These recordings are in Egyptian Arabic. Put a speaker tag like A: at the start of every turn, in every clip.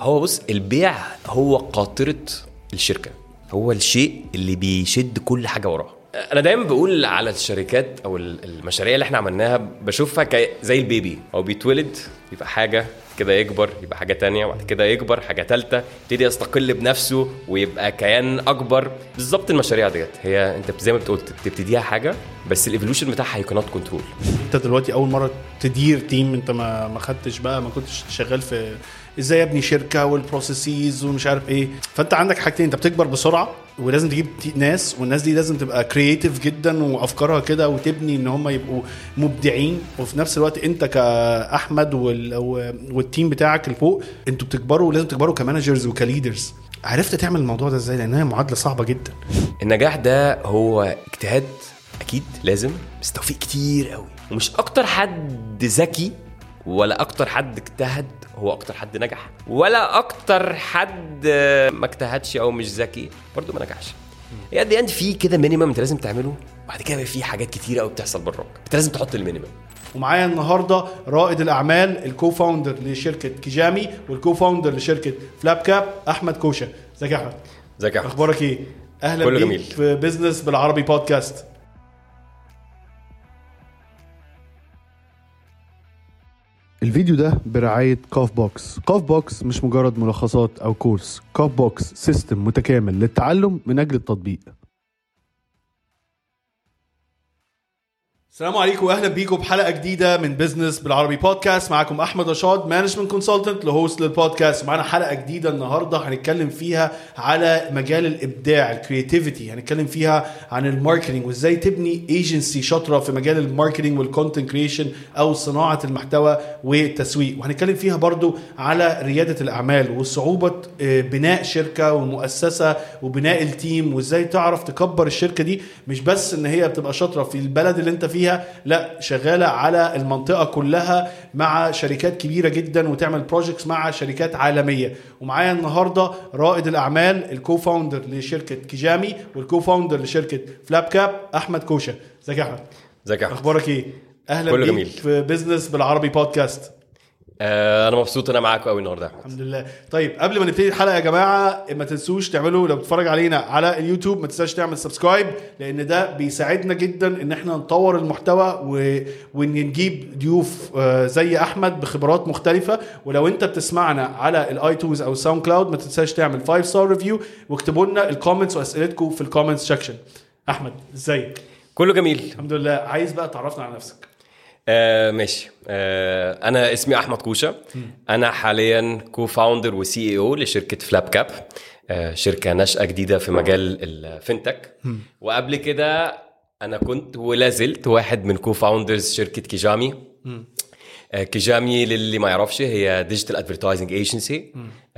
A: هو بص البيع هو قاطره الشركه هو الشيء اللي بيشد كل حاجه وراها انا دايما بقول على الشركات او ال- المشاريع اللي احنا عملناها بشوفها ك- زي البيبي هو بيتولد يبقى حاجه كده يكبر يبقى حاجه تانية وبعد كده يكبر حاجه تالتة يبتدي يستقل بنفسه ويبقى كيان اكبر بالظبط المشاريع ديت هي انت زي ما بتقول بتبتديها حاجه بس الايفولوشن بتاعها هي كانت كنترول
B: انت دلوقتي اول مره تدير تيم انت ما ما خدتش بقى ما كنتش شغال في ازاي ابني شركه والبروسيسز ومش عارف ايه فانت عندك حاجتين انت بتكبر بسرعه ولازم تجيب تي- ناس والناس دي لازم تبقى كرييتيف جدا وافكارها كده وتبني ان هم يبقوا مبدعين وفي نفس الوقت انت كاحمد وال... والتيم بتاعك اللي فوق انتوا بتكبروا ولازم تكبروا كمانجرز وكليدرز عرفت تعمل الموضوع ده ازاي لان هي معادله صعبه جدا
A: النجاح ده هو اجتهاد اكيد لازم بس توفيق كتير قوي ومش اكتر حد ذكي ولا اكتر حد اجتهد هو اكتر حد نجح ولا اكتر حد آه، ما اجتهدش او مش ذكي برضه ما نجحش هي قد اند في كده مينيمم انت لازم تعمله بعد كده في حاجات كتيره قوي بتحصل براك انت لازم تحط المينيمم
B: ومعايا النهارده رائد الاعمال الكو فاوندر لشركه كيجامي والكو فاوندر لشركه فلاب كاب احمد كوشه ازيك يا احمد
A: ازيك يا احمد
B: اخبارك ايه اهلا
A: كله
B: بيك
A: جميل.
B: في بزنس بالعربي بودكاست
C: الفيديو ده برعاية كاف بوكس كاف بوكس مش مجرد ملخصات أو كورس كاف بوكس سيستم متكامل للتعلم من أجل التطبيق
B: السلام عليكم واهلا بيكم بحلقه جديده من بزنس بالعربي بودكاست معاكم احمد رشاد مانجمنت كونسلتنت لهوست للبودكاست معانا حلقه جديده النهارده هنتكلم فيها على مجال الابداع الكرياتيفيتي هنتكلم فيها عن الماركتنج وازاي تبني ايجنسي شاطره في مجال الماركتنج والكونتنت كريشن او صناعه المحتوى والتسويق وهنتكلم فيها برضو على رياده الاعمال وصعوبه آه، بناء شركه ومؤسسه وبناء التيم وازاي تعرف تكبر الشركه دي مش بس ان هي بتبقى شاطره في البلد اللي انت فيها لا شغاله على المنطقه كلها مع شركات كبيره جدا وتعمل بروجكتس مع شركات عالميه ومعايا النهارده رائد الاعمال الكو فاوندر لشركه كيجامي والكو فاوندر لشركه فلاب كاب احمد كوشه ازيك يا احمد
A: ازيك يا احمد
B: اخبارك ايه اهلا
A: كله
B: بيك
A: جميل.
B: في بزنس بالعربي بودكاست
A: آه انا مبسوط انا معاكم قوي النهارده يا احمد
B: الحمد لله طيب قبل ما نبتدي الحلقه يا جماعه ما تنسوش تعملوا لو بتتفرج علينا على اليوتيوب ما تنساش تعمل سبسكرايب لان ده بيساعدنا جدا ان احنا نطور المحتوى و... وان نجيب ضيوف آه، زي احمد بخبرات مختلفه ولو انت بتسمعنا على الايتونز او الساوند كلاود ما تنساش تعمل 5 ستار ريفيو واكتبوا لنا الكومنتس واسئلتكم في الكومنتس سيكشن احمد ازيك
A: كله جميل
B: الحمد لله عايز بقى تعرفنا على نفسك
A: آه ماشي آه انا اسمي احمد كوشه انا حاليا كو فاوندر وسي اي او لشركه فلاب كاب آه شركه ناشئه جديده في مجال الفinTech وقبل كده انا كنت ولا زلت واحد من كو فاوندرز شركه كيجامي آه كيجامي للي ما يعرفش هي ديجيتال ادفرتايزنج ايجنسي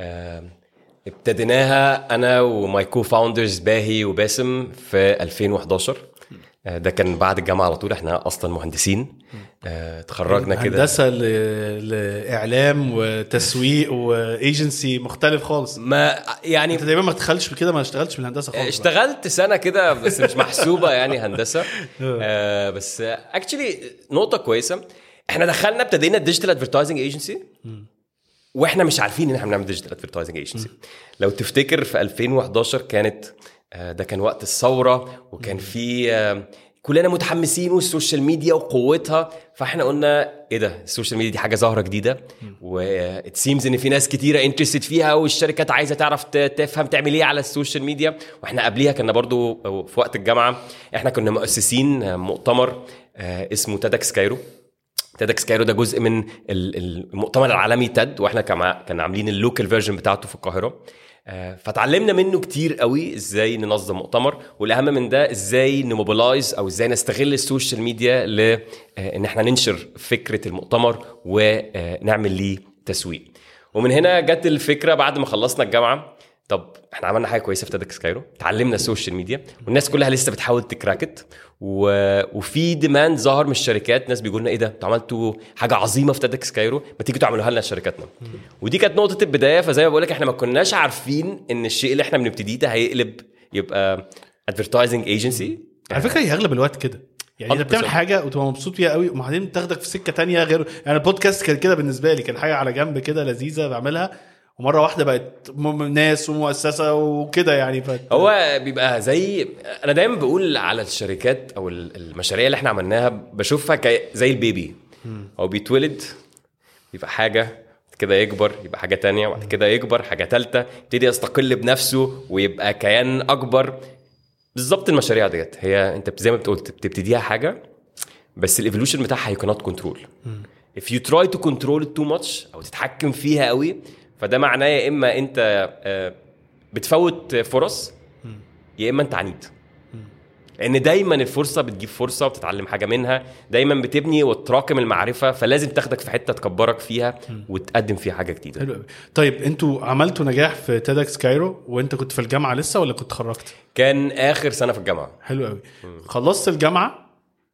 A: ابتديناها انا وماي كو فاوندرز باهي وباسم في 2011 آه، ده كان بعد الجامعه على طول احنا اصلا مهندسين آه، اتخرجنا كده
B: هندسه ل... لاعلام وتسويق وايجنسي مختلف خالص
A: ما يعني
B: انت تقريبا ما دخلتش كده ما اشتغلتش في الهندسه خالص بقى.
A: اشتغلت سنه كده بس مش محسوبه يعني هندسه آه بس اكشلي نقطه كويسه احنا دخلنا ابتدينا الديجيتال ادفرتايزنج ايجنسي واحنا مش عارفين ان احنا بنعمل ديجيتال ادفرتايزنج ايجنسي لو تفتكر في 2011 كانت آه، ده كان وقت الثوره وكان في آه، كلنا متحمسين والسوشيال ميديا وقوتها فاحنا قلنا ايه ده السوشيال ميديا دي حاجه ظاهره جديده وات سيمز ان في ناس كتيره انترستد فيها والشركات عايزه تعرف ت- تفهم تعمل ايه على السوشيال ميديا واحنا قبليها كنا برضو في وقت الجامعه احنا كنا مؤسسين آه، مؤتمر آه، اسمه تيدكس كايرو تيدكس كايرو ده جزء من ال- المؤتمر العالمي تد واحنا كما كنا عاملين اللوكال فيرجن بتاعته في القاهره آه، فتعلمنا منه كتير قوي ازاي ننظم مؤتمر والاهم من ده ازاي نموبلايز او ازاي نستغل السوشيال ميديا ل آه، ان احنا ننشر فكره المؤتمر ونعمل ليه تسويق ومن هنا جت الفكره بعد ما خلصنا الجامعه طب احنا عملنا حاجه كويسه في تيدكس كايرو اتعلمنا السوشيال ميديا والناس كلها لسه بتحاول تكراكت و... وفي ديماند ظهر من الشركات ناس بيقولوا لنا ايه ده انتوا عملتوا حاجه عظيمه في تيدكس كايرو ما تيجوا تعملوها لنا شركاتنا ودي كانت نقطه البدايه فزي ما بقول لك احنا ما كناش عارفين ان الشيء اللي احنا بنبتديه ده هيقلب يبقى ادفرتايزنج ايجنسي
B: على فكره هي اغلب الوقت كده يعني انت
A: 100%.
B: بتعمل حاجه وتبقى مبسوط فيها قوي وبعدين تاخدك في سكه تانية غير يعني البودكاست كان كده بالنسبه لي كان حاجه على جنب كده لذيذه بعملها ومره واحده بقت م- ناس ومؤسسه وكده يعني ف...
A: هو بيبقى زي انا دايما بقول على الشركات او ال- المشاريع اللي احنا عملناها بشوفها ك- زي البيبي هو بيتولد يبقى حاجه بعد كده يكبر يبقى حاجه تانية وبعد كده يكبر حاجه تالتة يبتدي يستقل بنفسه ويبقى كيان اكبر بالظبط المشاريع ديت هي انت زي ما بتقول بتبتديها حاجه بس الايفولوشن بتاعها you cannot control if you try to control it too much او تتحكم فيها قوي فده معناه يا اما انت آه، بتفوت فرص يا اما انت عنيد لان دايما الفرصه بتجيب فرصه وبتتعلم حاجه منها دايما بتبني وتراكم المعرفه فلازم تاخدك في حته تكبرك فيها وتقدم فيها حاجه جديده
B: حلو قوي طيب انتوا عملتوا نجاح في تيدكس كايرو وانت كنت في الجامعه لسه ولا كنت خرجت
A: كان اخر سنه في الجامعه
B: حلو قوي خلصت الجامعه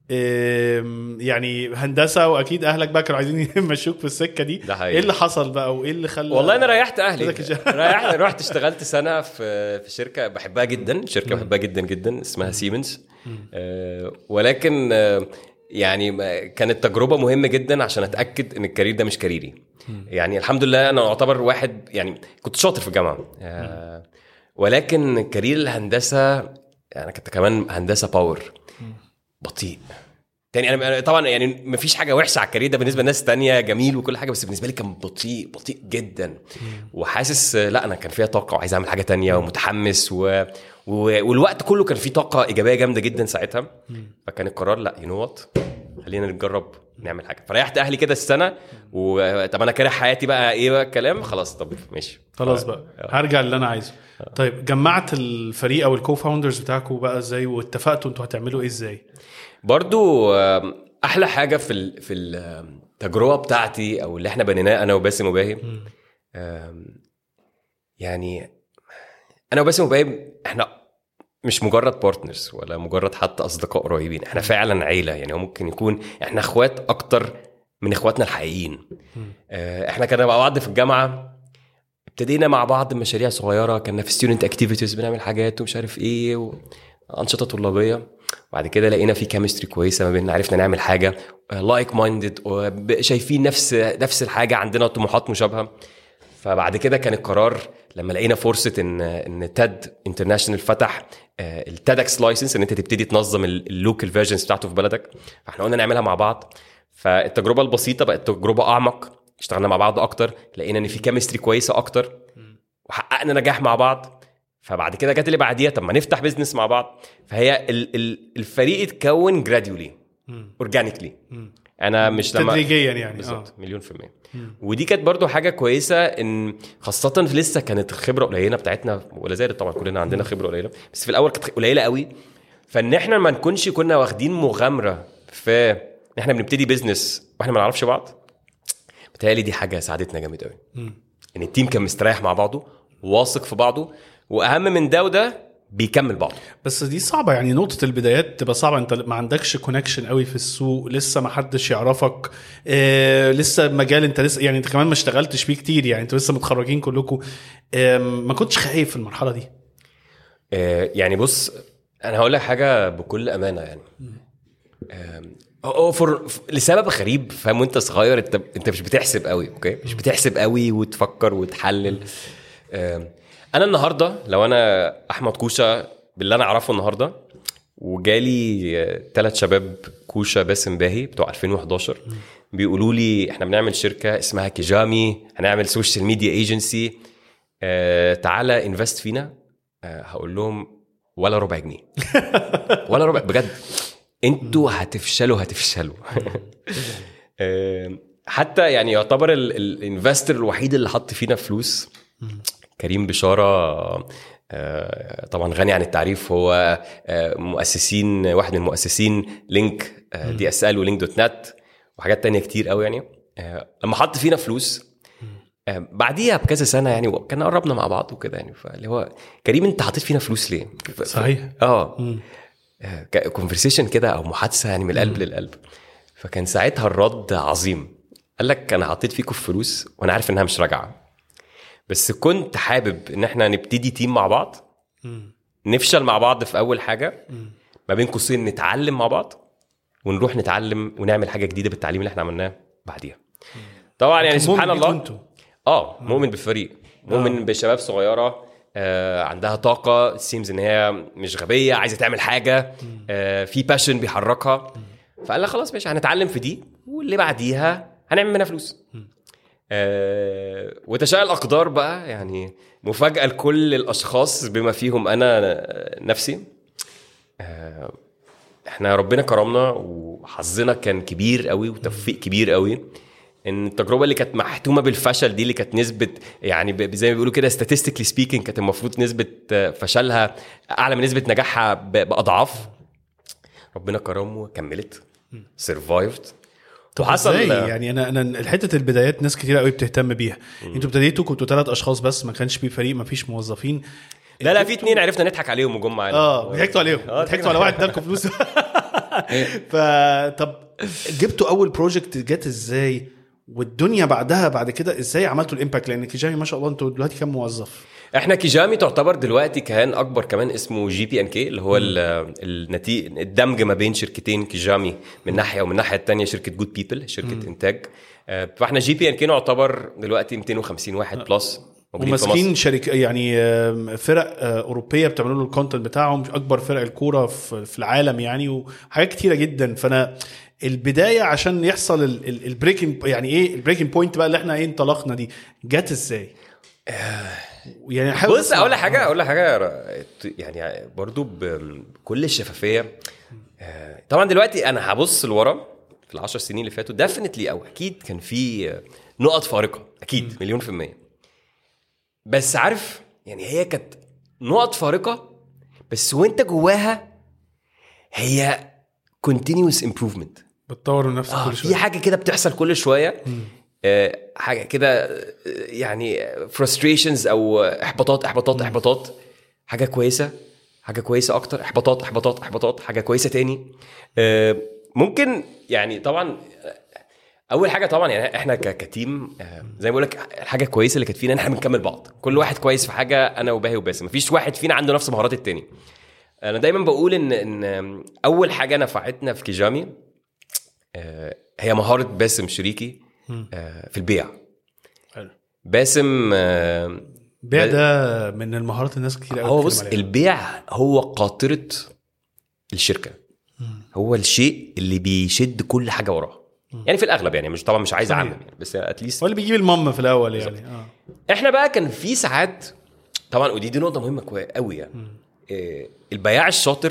B: إم، يعني هندسه واكيد اهلك بقى كانوا عايزين يمشوك في السكه دي
A: ده حقيقي.
B: ايه اللي حصل بقى وايه اللي خلى
A: والله انا ريحت اهلي
B: كده كده.
A: ريحت رحت اشتغلت سنه في في شركه بحبها جدا شركه بحبها جدا جدا اسمها سيمنز آه، ولكن آه، يعني ما- كانت تجربه مهمه جدا عشان اتاكد ان الكارير ده مش كاريري يعني الحمد لله انا اعتبر واحد يعني كنت شاطر في الجامعه آه، ولكن كارير الهندسه انا كنت كمان هندسه باور بطيء تاني انا أنا طبعا يعني مفيش حاجه وحشه على الكارير ده بالنسبه لناس تانية جميل وكل حاجه بس بالنسبه لي كان بطيء بطيء جدا وحاسس آه، لا انا كان فيها طاقه وعايز اعمل حاجه تانية ومتحمس و... و... والوقت كله كان فيه طاقه ايجابيه جامده جدا ساعتها فكان القرار لا يو نو وات خلينا نجرب نعمل حاجه فريحت اهلي كده السنه وطب انا كاره حياتي بقى ايه بقى الكلام خلاص طب ماشي
B: خلاص بقى هرجع اللي انا عايزه طيب جمعت الفريق او الكو فاوندرز بتاعكم بقى ازاي واتفقتوا انتوا هتعملوا ايه ازاي
A: برضو آم، احلى حاجه في ال- في التجربه بتاعتي او اللي احنا بنيناه انا وباسم وباهي آم، يعني انا وباسم وباهي احنا مش مجرد بارتنرز ولا مجرد حتى اصدقاء قريبين احنا فعلا عيله يعني هو ممكن يكون احنا اخوات اكتر من اخواتنا الحقيقيين آه، احنا كنا مع بعض في الجامعه ابتدينا مع بعض مشاريع صغيره كنا في ستودنت اكتيفيتيز بنعمل حاجات ومش عارف ايه وانشطه طلابيه بعد كده لقينا في كيمستري كويسه ما بيننا عرفنا نعمل حاجه لايك مايندد شايفين نفس نفس الحاجه عندنا طموحات مشابهه فبعد كده كان القرار لما لقينا فرصه ان ان تاد انترناشونال فتح التادكس لايسنس ان انت تبتدي تنظم اللوكال فيرجنز بتاعته في بلدك فاحنا قلنا نعملها مع بعض فالتجربه البسيطه بقت تجربه اعمق اشتغلنا مع بعض اكتر لقينا ان في كيمستري كويسه اكتر وحققنا نجاح مع بعض فبعد كده جت اللي بعديها طب ما نفتح بيزنس مع بعض فهي ال- ال- الفريق اتكون جراديولي اورجانيكلي انا مش لما
B: تدريجيا يعني
A: بالظبط
B: آه.
A: مليون في المية ودي كانت برضو حاجة كويسة ان خاصة في لسه كانت الخبرة قليلة بتاعتنا ولا زالت طبعا كلنا عندنا خبرة قليلة بس في الاول كانت قليلة قوي فان احنا ما نكونش كنا واخدين مغامرة في ان احنا بنبتدي بيزنس واحنا ما نعرفش بعض بتهيألي دي حاجة ساعدتنا جامد قوي ان التيم كان مستريح مع بعضه واثق في بعضه واهم من ده وده بيكمل بعضه
B: بس دي صعبه يعني نقطه البدايات تبقى صعبه انت ما عندكش كونكشن قوي في السوق لسه ما حدش يعرفك آه لسه مجال انت لسه يعني انت كمان ما اشتغلتش فيه كتير يعني انتوا لسه متخرجين كلكم آه ما كنتش خايف في المرحله دي
A: آه، يعني بص انا هقول لك حاجه بكل امانه يعني آم، هو فور لسبب غريب فاهم وانت صغير انت انت مش بتحسب قوي اوكي مش بتحسب قوي وتفكر وتحلل آم، انا النهارده لو انا احمد كوشه باللي انا اعرفه النهارده وجالي ثلاث شباب كوشه باسم باهي بتوع 2011 بيقولوا لي احنا بنعمل شركه اسمها كيجامي هنعمل سوشيال ميديا ايجنسي تعالى انفست فينا آه، هقول لهم ولا ربع جنيه ولا ربع بجد انتوا هتفشلوا هتفشلوا آه، حتى يعني يعتبر الانفستر الوحيد اللي حط فينا فلوس كريم بشاره آه، طبعا غني عن التعريف هو آه، مؤسسين واحد من مؤسسين لينك دي اس ال ولينك دوت نت وحاجات تانية كتير قوي يعني آه، لما حط فينا فلوس آه، بعديها بكذا سنه يعني كنا قربنا مع بعض وكده يعني فاللي هو كريم انت حطيت فينا فلوس ليه؟
B: صحيح
A: اه كونفرسيشن كده او محادثه يعني من القلب للقلب فكان ساعتها الرد عظيم قال لك انا حطيت فيكم فلوس وانا عارف انها مش راجعه بس كنت حابب ان احنا نبتدي تيم مع بعض نفشل مع بعض في اول حاجه ما بين قوسين نتعلم مع بعض ونروح نتعلم ونعمل حاجه جديده بالتعليم اللي احنا عملناه بعديها طبعا يعني سبحان
B: مؤمن بيكوا
A: الله
B: انتوا
A: اه مؤمن بالفريق مؤمن بشباب صغيره آه عندها طاقه سيمز ان هي مش غبيه عايزه تعمل حاجه آه في باشن بيحركها فقال لك خلاص ماشي هنتعلم في دي واللي بعديها هنعمل منها فلوس آه وتشاء الاقدار بقى يعني مفاجاه لكل الاشخاص بما فيهم انا نفسي آه احنا ربنا كرمنا وحظنا كان كبير قوي وتوفيق كبير قوي ان التجربه اللي كانت محتومه بالفشل دي اللي كانت نسبه يعني ب- زي ما بيقولوا كده statistically speaking كانت المفروض نسبه آه، فشلها اعلى من نسبه نجاحها ب- باضعاف ربنا كرمه وكملت سرفايفد
B: طب ازاي يعني انا انا حته البدايات ناس كتير قوي بتهتم بيها انتوا ابتديتوا كنتوا ثلاث اشخاص بس ما كانش في فريق ما فيش موظفين
A: لا لا في اتنين عرفنا نضحك عليهم وجم معانا
B: اه ضحكتوا عليهم
A: آه،
B: ضحكتوا على واحد ادالكم فلوس فطب جبتوا اول بروجكت جت ازاي والدنيا بعدها بعد كده ازاي عملتوا الامباكت لان كيجامي ما شاء الله انتوا دلوقتي كام موظف
A: احنا كيجامي تعتبر دلوقتي كيان اكبر كمان اسمه جي بي ان كي اللي هو النتيجه الدمج ما بين شركتين كيجامي من ناحيه ومن الناحيه الثانيه شركه جود بيبل شركه انتاج آه، فاحنا جي بي ان كي نعتبر دلوقتي 250 واحد بلس موجودين في مصر
B: وماسكين شركه يعني آم، فرق آه، اوروبيه بتعملوا له الكونتنت بتاعهم اكبر فرق الكوره في في العالم يعني وحاجات كتيره جدا فانا البدايه عشان يحصل البريكنج يعني ايه البريكنج بوينت بقى اللي احنا ايه انطلقنا دي جت ازاي؟ يعني حاول
A: بص اقول لك حاجه اقول لك حاجه ر- يعني برضو بكل الشفافيه آه، طبعا دلوقتي انا هبص لورا في العشر سنين اللي فاتوا ديفنتلي او اكيد كان في آه، نقط فارقه اكيد مليون في الميه بس عارف يعني هي كانت نقط فارقه بس وانت جواها هي continuous improvement
B: بتطور من نفسك
A: اه
B: كل
A: في
B: شويه
A: حاجه كده بتحصل كل شويه آه حاجه كده آه، يعني frustrations او احباطات احباطات احباطات حاجه كويسه حاجه كويسه اكتر احباطات احباطات احباطات حاجه كويسه تاني آه ممكن يعني طبعا آه، اول حاجه طبعا يعني احنا ك- كتيم آه، زي ما بقول لك الحاجه الكويسه اللي كانت فينا ان احنا بنكمل بعض كل واحد كويس في حاجه انا وباهي وباسم مفيش واحد فينا عنده نفس مهارات التاني انا دايما بقول ان ان اول حاجه نفعتنا في كيجامي آه، هي مهاره باسم شريكي آه، في البيع
B: حلو.
A: باسم آه،
B: البيع ده من المهارات الناس كتير قوي
A: هو
B: بتتكلم
A: بص
B: عليها.
A: البيع هو قاطره الشركه هو الشيء اللي بيشد كل حاجه وراه يعني في الاغلب يعني مش طبعا مش عايز
B: صحيح.
A: اعمم يعني بس اتليست
B: هو اللي بيجيب المام في الاول يعني اه
A: احنا بقى كان في ساعات طبعا ودي دي نقطه مهمه كوي- قوي يعني إيه البياع الشاطر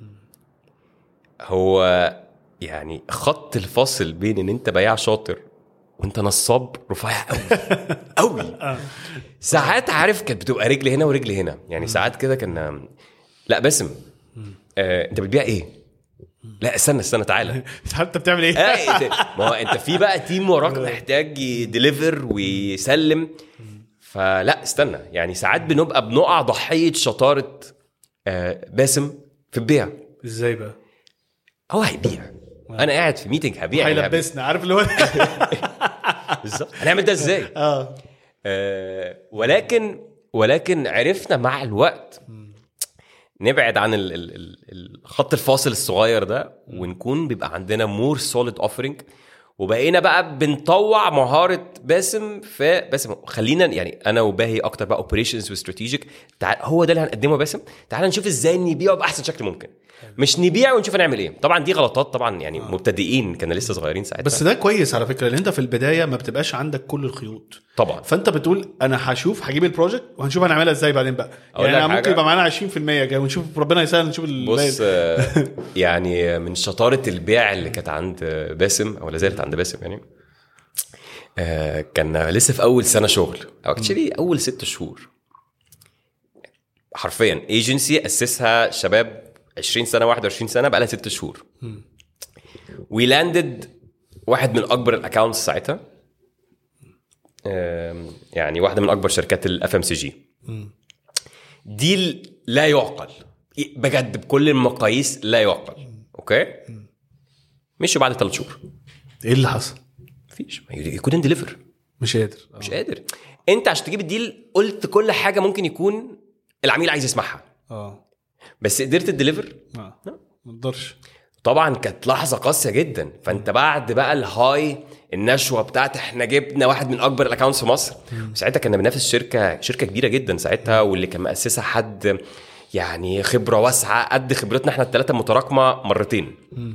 A: هو يعني خط الفاصل بين ان انت بياع شاطر وانت نصاب رفيع قوي قوي ساعات عارف كانت بتبقى رجل هنا ورجل هنا يعني ساعات كده كان لا باسم آه انت بتبيع ايه لا استنى استنى تعالى
B: حتى بتعمل ايه؟
A: آه، إيه ده؟ ما هو انت في بقى تيم وراك محتاج يديليفر ويسلم فلا استنى يعني ساعات بنبقى بنقع ضحيه شطاره آه، باسم في البيع
B: ازاي بقى؟
A: هو هيبيع انا قاعد في ميتنج هبيع يعني هبيع.
B: هيلبسنا عارف اللي هو
A: بالظبط هنعمل ده ازاي
B: اه
A: آه، ولكن ولكن عرفنا مع الوقت نبعد عن ال- ال- ال- الخط الفاصل الصغير ده ونكون بيبقى عندنا مور سوليد اوفرنج وبقينا بقى بنطوع مهاره باسم في باسم خلينا يعني انا وباهي اكتر بقى اوبريشنز واستراتيجيك هو ده اللي هنقدمه يا باسم تعال نشوف ازاي نبيعه باحسن شكل ممكن مش نبيع ونشوف هنعمل ايه طبعا دي غلطات طبعا يعني مبتدئين كنا لسه صغيرين ساعتها
B: بس ده كويس على فكره لان انت في البدايه ما بتبقاش عندك كل الخيوط
A: طبعا
B: فانت بتقول انا هشوف هجيب البروجكت وهنشوف هنعملها ازاي بعدين بقى
A: أقول
B: يعني
A: لك
B: أنا ممكن
A: حاجة؟
B: يبقى معانا 20% كده ونشوف ربنا يسهل نشوف الباقي.
A: بص آه، يعني من شطاره البيع اللي كانت عند باسم او لا زالت عند باسم يعني آه، كان لسه في اول سنه شغل او اكشلي اول ست شهور حرفيا ايجنسي اسسها شباب 20 سنه 21 سنه بقى لها ست شهور وي لاندد واحد من اكبر الاكونتس ساعتها آم، يعني واحده من اكبر شركات الاف ام سي جي ديل لا يعقل بجد بكل المقاييس لا يعقل اوكي مشوا بعد ثلاث شهور
B: ايه اللي حصل؟
A: مفيش يو كودنت ديليفر
B: مش قادر
A: مش قادر انت عشان تجيب الديل قلت كل حاجه ممكن يكون العميل عايز يسمعها
B: اه
A: بس قدرت تديليفر
B: اه ما اقدرش
A: طبعا كانت لحظه قاسيه جدا فانت بعد بقى الهاي النشوه بتاعت احنا جبنا واحد من اكبر الاكونتس في مصر وساعتها كنا بننافس شركه شركه كبيره جدا ساعتها واللي كان مؤسسها حد يعني خبره واسعه قد خبرتنا احنا الثلاثه متراكمه مرتين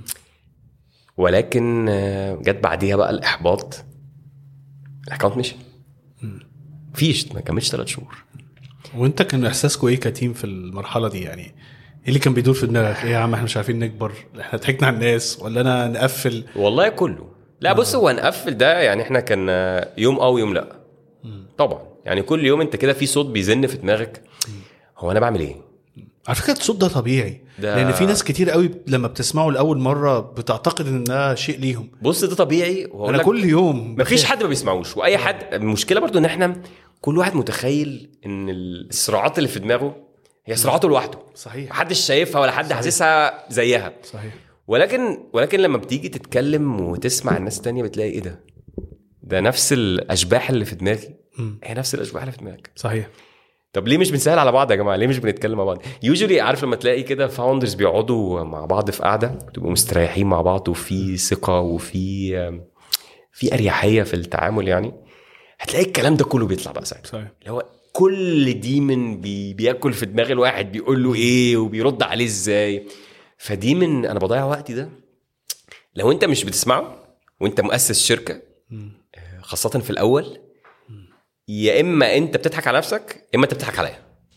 A: ولكن آه، جت بعديها بقى الاحباط الاكونت مشي فيش ما كملش ثلاث شهور
B: وانت كان احساسكم ايه كتيم في المرحله دي يعني ايه اللي كان بيدور في دماغك ايه يا عم احنا مش عارفين نكبر احنا ضحكنا على الناس ولا انا نقفل
A: والله كله لا بص هو نقفل ده يعني احنا كان يوم اه ويوم لا طبعا يعني كل يوم انت كده في صوت بيزن في دماغك هو انا بعمل ايه
B: على فكره الصوت ده طبيعي
A: ده-
B: لان في ناس كتير قوي لما بتسمعه لاول مره بتعتقد ان ده شيء ليهم
A: بص ده طبيعي وهقول
B: انا
A: لك
B: كل يوم
A: مفيش حد ما بيسمعوش واي حد المشكله برضو ان احنا كل واحد متخيل ان الصراعات اللي في دماغه هي صراعاته لوحده
B: صحيح
A: محدش شايفها ولا حد حاسسها زيها
B: صحيح
A: ولكن ولكن لما بتيجي تتكلم وتسمع الناس التانية بتلاقي ايه ده ده نفس الاشباح اللي في دماغي
B: مم.
A: هي نفس الاشباح اللي في دماغك
B: صحيح
A: طب ليه مش بنسهل على بعض يا جماعه ليه مش بنتكلم مع بعض يوجولي عارف لما تلاقي كده فاوندرز بيقعدوا مع بعض في قعده بتبقوا مستريحين مع بعض وفي ثقه وفي في اريحيه في التعامل يعني هتلاقي الكلام ده كله بيطلع بقى ساعتها
B: صحيح
A: اللي هو كل ديمن بي بياكل في دماغ الواحد بيقول له ايه وبيرد عليه ازاي فديمن انا بضيع وقتي ده لو انت مش بتسمعه وانت مؤسس شركه آه، خاصه في الاول يا اما انت بتضحك على نفسك يا اما انت بتضحك عليا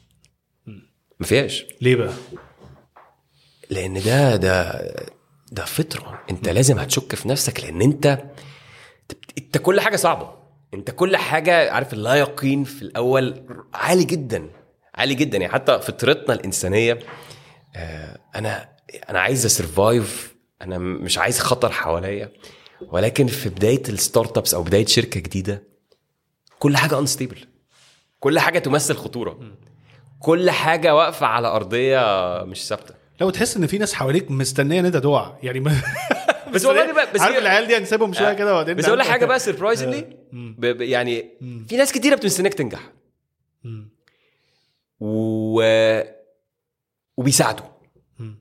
A: ما فيهاش
B: ليه بقى؟
A: لان ده ده ده فطره انت لازم هتشك في نفسك لان انت انت كل حاجه صعبه انت كل حاجه عارف اللا يقين في الاول عالي جدا عالي جدا يعني حتى فطرتنا الانسانيه آه، انا انا عايز اسرفايف انا م- مش عايز خطر حواليا ولكن في بدايه الستارت ابس او بدايه شركه جديده كل حاجه انستيبل كل حاجه تمثل خطوره كل حاجه واقفه على ارضيه مش ثابته
B: لو تحس ان في ناس حواليك مستنيه ان انت تقع يعني ما
A: بس والله بقى- بس
B: عارف
A: هي-
B: العيال دي هنسيبهم شويه كده وبعدين
A: بس اقول لك
B: نعمل-
A: حاجه بقى سربرايزنجلي يعني في ناس كتيره بتستناك تنجح
B: مم.
A: و... وبيساعدوا
B: مم.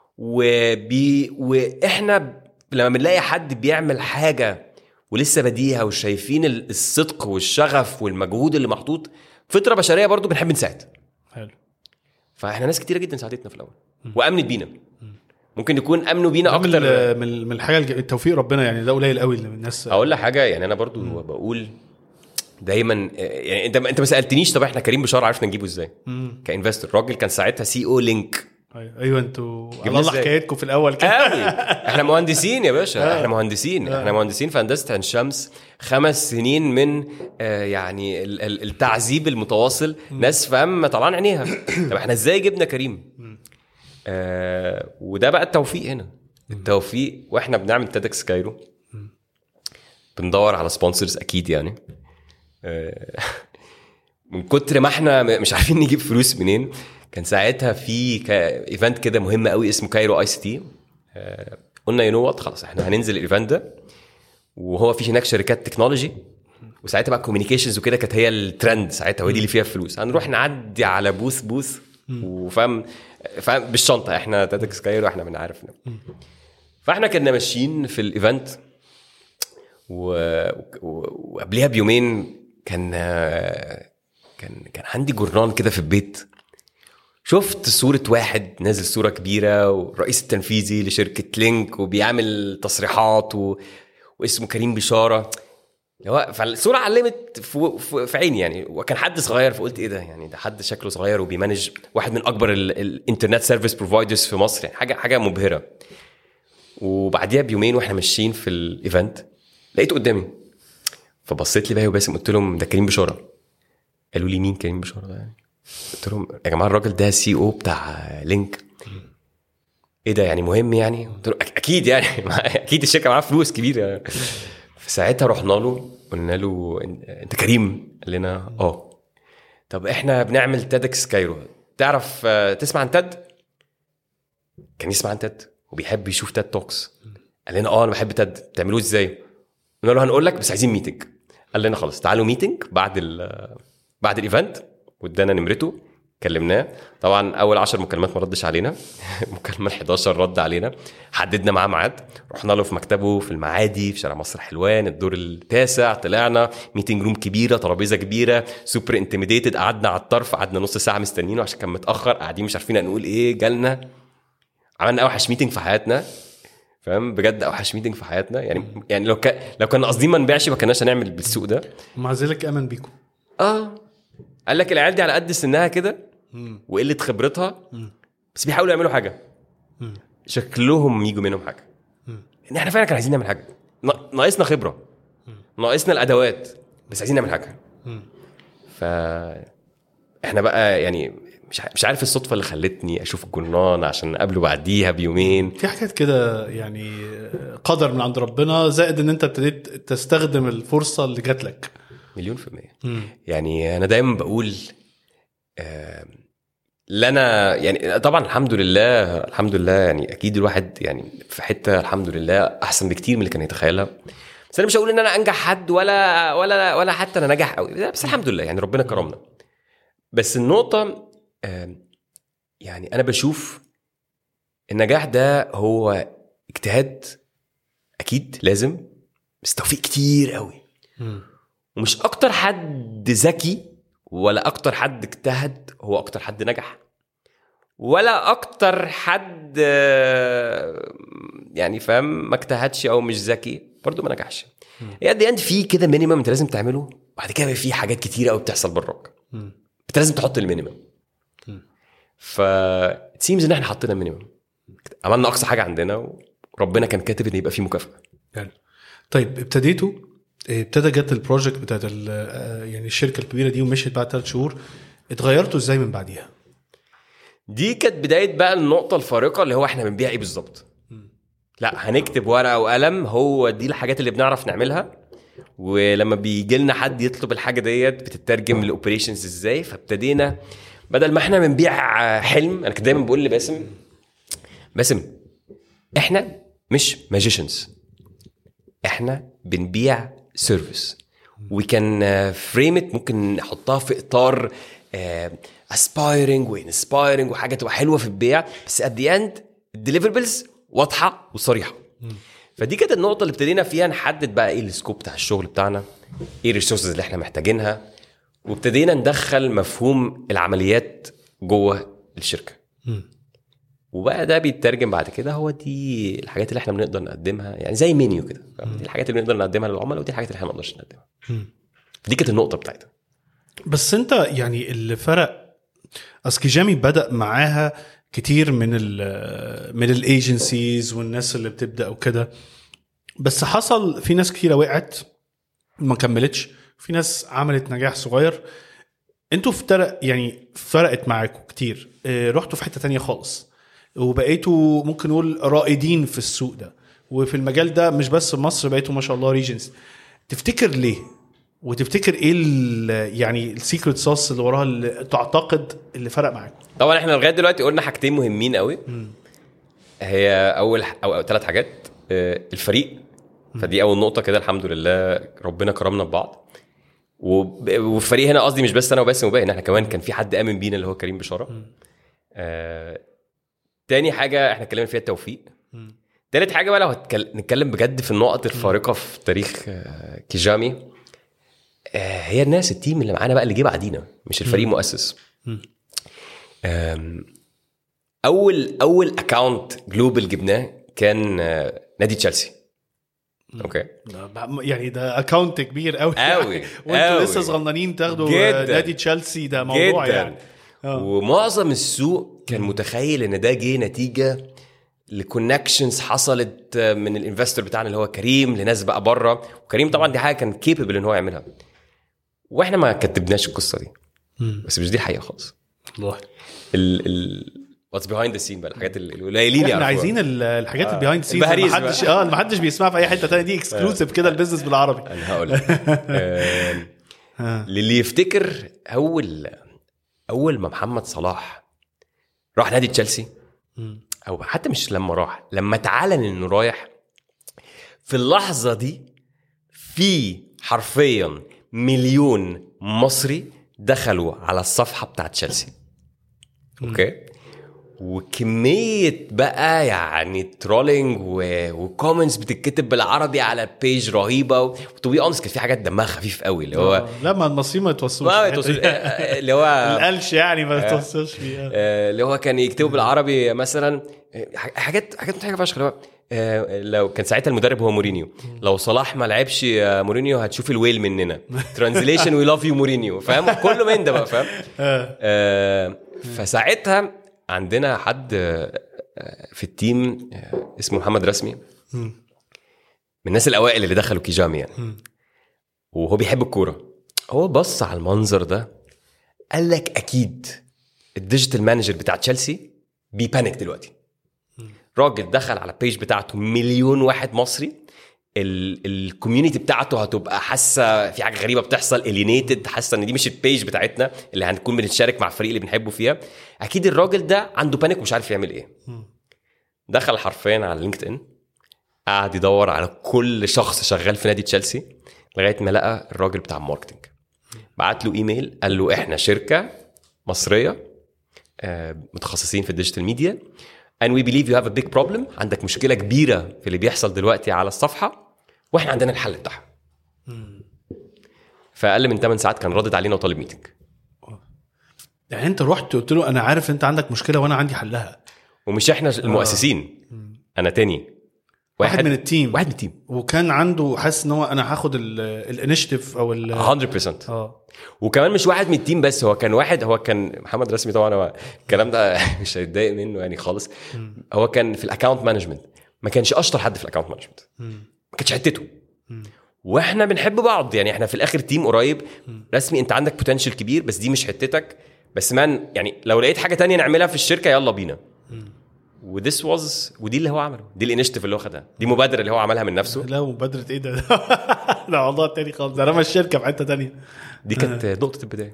A: وبي... واحنا ب- لما بنلاقي حد بيعمل حاجه ولسه بديها وشايفين ال- الصدق والشغف والمجهود اللي محطوط فطره بشريه برضو بنحب نساعد
B: حلو
A: فاحنا ناس كتيره جدا ساعدتنا في الاول وامنت بينا ممكن يكون امنوا بينا
B: ده من
A: اكتر
B: ال- من ال- من الحاجه الج- التوفيق ربنا يعني ده قليل قوي اللي من الناس
A: اقول لك حاجه يعني انا برضو بقول دايما يعني انت انت ما سالتنيش طب احنا كريم بشار عرفنا نجيبه ازاي
B: مم.
A: كانفستور راجل كان ساعتها سي او لينك
B: ايوه أيوة، انتوا
A: جبنا
B: على الله
A: إزاي؟
B: حكايتكم في الاول كده
A: قوي احنا مهندسين يا باشا احنا مهندسين احنا مهندسين في هندسه عين شمس خمس سنين من آه يعني ال- ال- التعذيب المتواصل ناس فاهم طلعان عينيها طب احنا ازاي جبنا كريم آه وده بقى التوفيق هنا التوفيق واحنا بنعمل تيدكس كايرو بندور على سبونسرز اكيد يعني آه، من كتر ما احنا م- مش عارفين نجيب فلوس منين كان ساعتها في كا- ايفنت كده مهم قوي اسمه كايرو اي سي تي قلنا يو نو وات خلاص احنا هننزل الايفنت ده وهو في هناك شركات تكنولوجي وساعتها بقى كوميونيكيشنز وكده كانت هي الترند ساعتها ودي اللي فيها فلوس هنروح نعدي على بوث بوث وفاهم فاهم بالشنطه احنا تاتكس كايرو احنا بنعرف فاحنا كنا ماشيين في الايفنت و... و... وقبلها بيومين كان كان كان عندي جورنال كده في البيت شفت صورة واحد نازل صورة كبيرة والرئيس التنفيذي لشركة لينك وبيعمل تصريحات و... واسمه كريم بشارة اللي هو فالصورة علمت في, في, في عيني يعني وكان حد صغير فقلت ايه ده يعني ده حد شكله صغير وبيمانج واحد من اكبر ال- الانترنت سيرفيس بروفايدرز في مصر يعني حاجة حاجة مبهرة وبعديها بيومين واحنا ماشيين في الايفنت لقيته قدامي فبصيت لي بقى وباسم قلت لهم ده كريم بشاره قالوا لي مين كريم بشاره ده يعني قلت لهم يا جماعه الراجل ده سي او بتاع لينك ايه ده يعني مهم يعني قلت له "أك- اكيد يعني اكيد الشركه معاها فلوس كبيره يعني. فساعتها رحنا له قلنا له "إن- انت كريم قال لنا اه طب احنا بنعمل تيدكس كايرو تعرف آه، تسمع عن تد كان يسمع عن تد وبيحب يشوف تد توكس قال لنا اه انا بحب تد بتعملوه ازاي قلنا له هنقول لك بس عايزين ميتنج قال لنا خلاص تعالوا ميتنج بعد ال بعد الايفنت وادانا نمرته كلمناه طبعا اول 10 مكالمات ما ردش علينا المكالمه ال 11 رد علينا حددنا معاه ميعاد رحنا له في مكتبه في المعادي في شارع مصر حلوان الدور التاسع طلعنا ميتنج روم كبيره ترابيزه كبيره سوبر انتميديتد قعدنا على الطرف قعدنا نص ساعه مستنينه عشان كان متاخر قاعدين مش عارفين هنقول ايه جالنا عملنا اوحش ميتنج في حياتنا فاهم بجد اوحش ميتنج في حياتنا يعني يعني لو كان لو كنا قاصدين ما نبيعش ما كناش هنعمل بالسوق ده
B: ومع ذلك امن بيكم
A: اه قال لك العيال دي على قد سنها كده وقله خبرتها بس بيحاولوا يعملوا حاجه شكلهم يجوا منهم حاجه ان احنا فعلا كنا عايزين نعمل حاجه نا- ناقصنا خبره ناقصنا الادوات بس عايزين نعمل حاجه ف احنا بقى يعني مش ع- مش عارف الصدفه اللي خلتني اشوف الجرنان عشان اقابله بعديها بيومين
B: في حاجات كده يعني قدر من عند ربنا زائد ان انت ابتديت تستخدم الفرصه اللي جات لك
A: مليون في المية يعني أنا دايما بقول آه، لنا يعني طبعا الحمد لله الحمد لله يعني أكيد الواحد يعني في حتة الحمد لله أحسن بكتير من اللي كان يتخيلها بس أنا مش هقول إن أنا أنجح حد ولا ولا ولا حتى أنا نجح قوي لا، بس الحمد لله يعني ربنا كرمنا بس النقطة آه، يعني أنا بشوف النجاح ده هو اجتهاد أكيد لازم بس توفيق كتير قوي ومش اكتر حد ذكي ولا اكتر حد اجتهد هو اكتر حد نجح ولا اكتر حد آه، يعني فاهم ما اجتهدش او مش ذكي برضه ما نجحش هي قد اند في كده مينيمم انت لازم تعمله بعد كده في حاجات كتيره قوي بتحصل براك انت لازم تحط المينيمم ف سيمز ان احنا حطينا المينيمم عملنا اقصى حاجه عندنا وربنا كان كاتب ان يبقى في مكافاه
B: يعني طيب ابتديتوا ابتدى جت البروجكت بتاعت ال- آه، يعني الشركه الكبيره دي ومشيت بعد ثلاث شهور اتغيرتوا ازاي من بعديها؟
A: دي كانت بدايه بقى النقطه الفارقه اللي هو احنا بنبيع ايه بالظبط لا هنكتب ورقه وقلم هو دي الحاجات اللي بنعرف نعملها ولما بيجي لنا حد يطلب الحاجه ديت بتترجم لاوبريشنز ازاي فابتدينا بدل ما احنا بنبيع حلم انا كنت دايما بقول لباسم باسم احنا مش ماجيشنز احنا بنبيع سيرفيس وي كان فريم ات ممكن نحطها في اطار اسبايرنج وانسبايرنج وحاجه تبقى حلوه في البيع بس ات ذا اند الديليفربلز واضحه وصريحه فدي كانت النقطه اللي ابتدينا فيها نحدد بقى ايه السكوب بتاع الشغل بتاعنا ايه الريسورسز اللي احنا محتاجينها وابتدينا ندخل مفهوم العمليات جوه الشركه وبقى ده بيترجم بعد كده هو دي الحاجات اللي احنا بنقدر نقدمها يعني زي منيو كده فاهم؟ دي الحاجات اللي بنقدر نقدمها للعملاء ودي الحاجات اللي احنا ما نقدرش نقدمها دي كانت النقطه بتاعتها
B: بس انت يعني اللي فرق اصل كيجامي بدا معاها كتير من ال من الايجنسيز والناس اللي بتبدا وكده بس حصل في ناس كتيره وقعت ما كملتش في ناس عملت نجاح صغير انتوا فرق يعني فرقت معاكم كتير اه، رحتوا في حته تانية خالص وبقيتوا ممكن نقول رائدين في السوق ده وفي المجال ده مش بس في مصر بقيتوا ما شاء الله ريجنز تفتكر ليه وتفتكر ايه ال- يعني السيكريت صوص اللي وراها اللي تعتقد اللي فرق معاكم
A: طبعا احنا لغايه دلوقتي قلنا حاجتين مهمين قوي هي اول ح- او, أو ثلاث حاجات آه، الفريق فدي اول نقطه كده الحمد لله ربنا كرمنا ببعض وب- والفريق هنا قصدي مش بس انا وباسم وباقي إن احنا كمان كان في حد امن بينا اللي هو كريم بشاره آه تاني حاجه احنا اتكلمنا فيها التوفيق تالت حاجه بقى لو هتكل- نتكلم بجد في النقط الفارقه في تاريخ آه، كيجامي آه، هي الناس التيم اللي معانا بقى اللي جه بعدينا مش الفريق المؤسس آم، اول اول اكونت جلوبال جبناه كان آه، نادي تشيلسي اوكي
B: ده بقى- يعني ده اكونت كبير قوي
A: أوي،
B: وانتوا
A: أوي.
B: لسه صغننين تاخدوا
A: جداً.
B: نادي تشيلسي ده موضوع
A: جدا
B: يعني آه.
A: ومعظم السوق كان متخيل ان ده جه نتيجه لكونكشنز حصلت من الانفستور بتاعنا اللي هو كريم لناس بقى بره وكريم طبعا دي حاجه كان كيبل ان هو يعملها واحنا ما كتبناش القصه دي بس مش دي الحقيقه خالص
B: والله
A: ال ال واتس بيهايند ذا سين بقى الحاجات ال- القليلين
B: احنا
A: يعرفوها.
B: عايزين ال- الحاجات البيهايند سينز اللي
A: البهاريز
B: محدش
A: بقى.
B: اه اللي محدش بيسمعها في اي حته تانية دي اكسكلوسيف كده البيزنس بالعربي
A: انا هقول لك آم،
B: ها.
A: للي يفتكر اول اول ما محمد صلاح راح نادي تشيلسي او حتى مش لما راح لما اتعلن انه رايح في اللحظه دي في حرفيا مليون مصري دخلوا على الصفحه بتاعت تشيلسي اوكي وكميه بقى يعني ترولينج وكومنتس بتتكتب بالعربي على البيج رهيبه وتو بي اونست كان في حاجات دمها خفيف قوي اللي هو
B: آه، لا ما المصريين ما يتوصلوش
A: ما
B: في الحتة
A: يتوصل-
B: دي.
A: اللي هو
B: القلش يعني ما يتوصلش فيه
A: آه، اللي هو كان يكتبوا بالعربي مثلا آه، حاجات حاجات مضحكه فشخ اللي هو آه، لو كان ساعتها المدرب هو مورينيو لو صلاح ما لعبش يا مورينيو هتشوف الويل مننا ترانزليشن وي لاف يو مورينيو فاهم كله من ده بقى فاهم آه، فساعتها عندنا حد آه، آه، في التيم آه، اسمه محمد رسمي من الناس الاوائل اللي دخلوا كيجامي يعني وهو بيحب الكوره هو بص على المنظر ده قال لك اكيد الديجيتال مانجر بتاع تشيلسي بيبانيك دلوقتي راجل دخل على البيج بتاعته مليون واحد مصري الكوميونتي بتاعته هتبقى حاسه في حاجه غريبه بتحصل الينيتد حاسه ان دي مش البيج بتاعتنا اللي هنكون بنتشارك مع الفريق اللي بنحبه فيها اكيد الراجل ده عنده بانيك ومش عارف يعمل ايه دخل حرفيا على لينكد ان قعد يدور على كل شخص شغال في نادي تشيلسي لغايه ما لقى الراجل بتاع الماركتنج بعت له ايميل قال له احنا شركه مصريه آه، متخصصين في الديجيتال ميديا and we believe you have a big problem عندك مشكله كبيره في اللي بيحصل دلوقتي على الصفحه واحنا عندنا الحل بتاعها فاقل من 8 ساعات كان ردد علينا وطالب ميتنج
B: يعني انت رحت قلت له انا عارف انت عندك مشكله وانا عندي حلها
A: ومش احنا المؤسسين انا تاني
B: واحد من التيم.
A: واحد من التيم
B: وكان عنده حاسس ان هو انا هاخد الانشيتيف او ال
A: 100%
B: اه
A: وكمان مش واحد من التيم بس هو كان واحد هو كان محمد رسمي طبعا هو الكلام ده مش هيتضايق منه يعني خالص هو كان في الاكونت مانجمنت ما كانش اشطر حد في الاكونت مانجمنت ما كانش حتته واحنا بنحب بعض يعني احنا في الاخر تيم قريب رسمي انت عندك بوتنشال كبير بس دي مش حتتك بس مان يعني لو لقيت حاجه تانية نعملها في الشركه يلا بينا وذس واز ودي اللي هو عمله دي الانشيتيف اللي هو خدها دي مبادره اللي هو عملها من نفسه
B: لا مبادره ايه ده ده موضوع تاني خالص ده رمى الشركه في حته تانية
A: دي كانت نقطه البدايه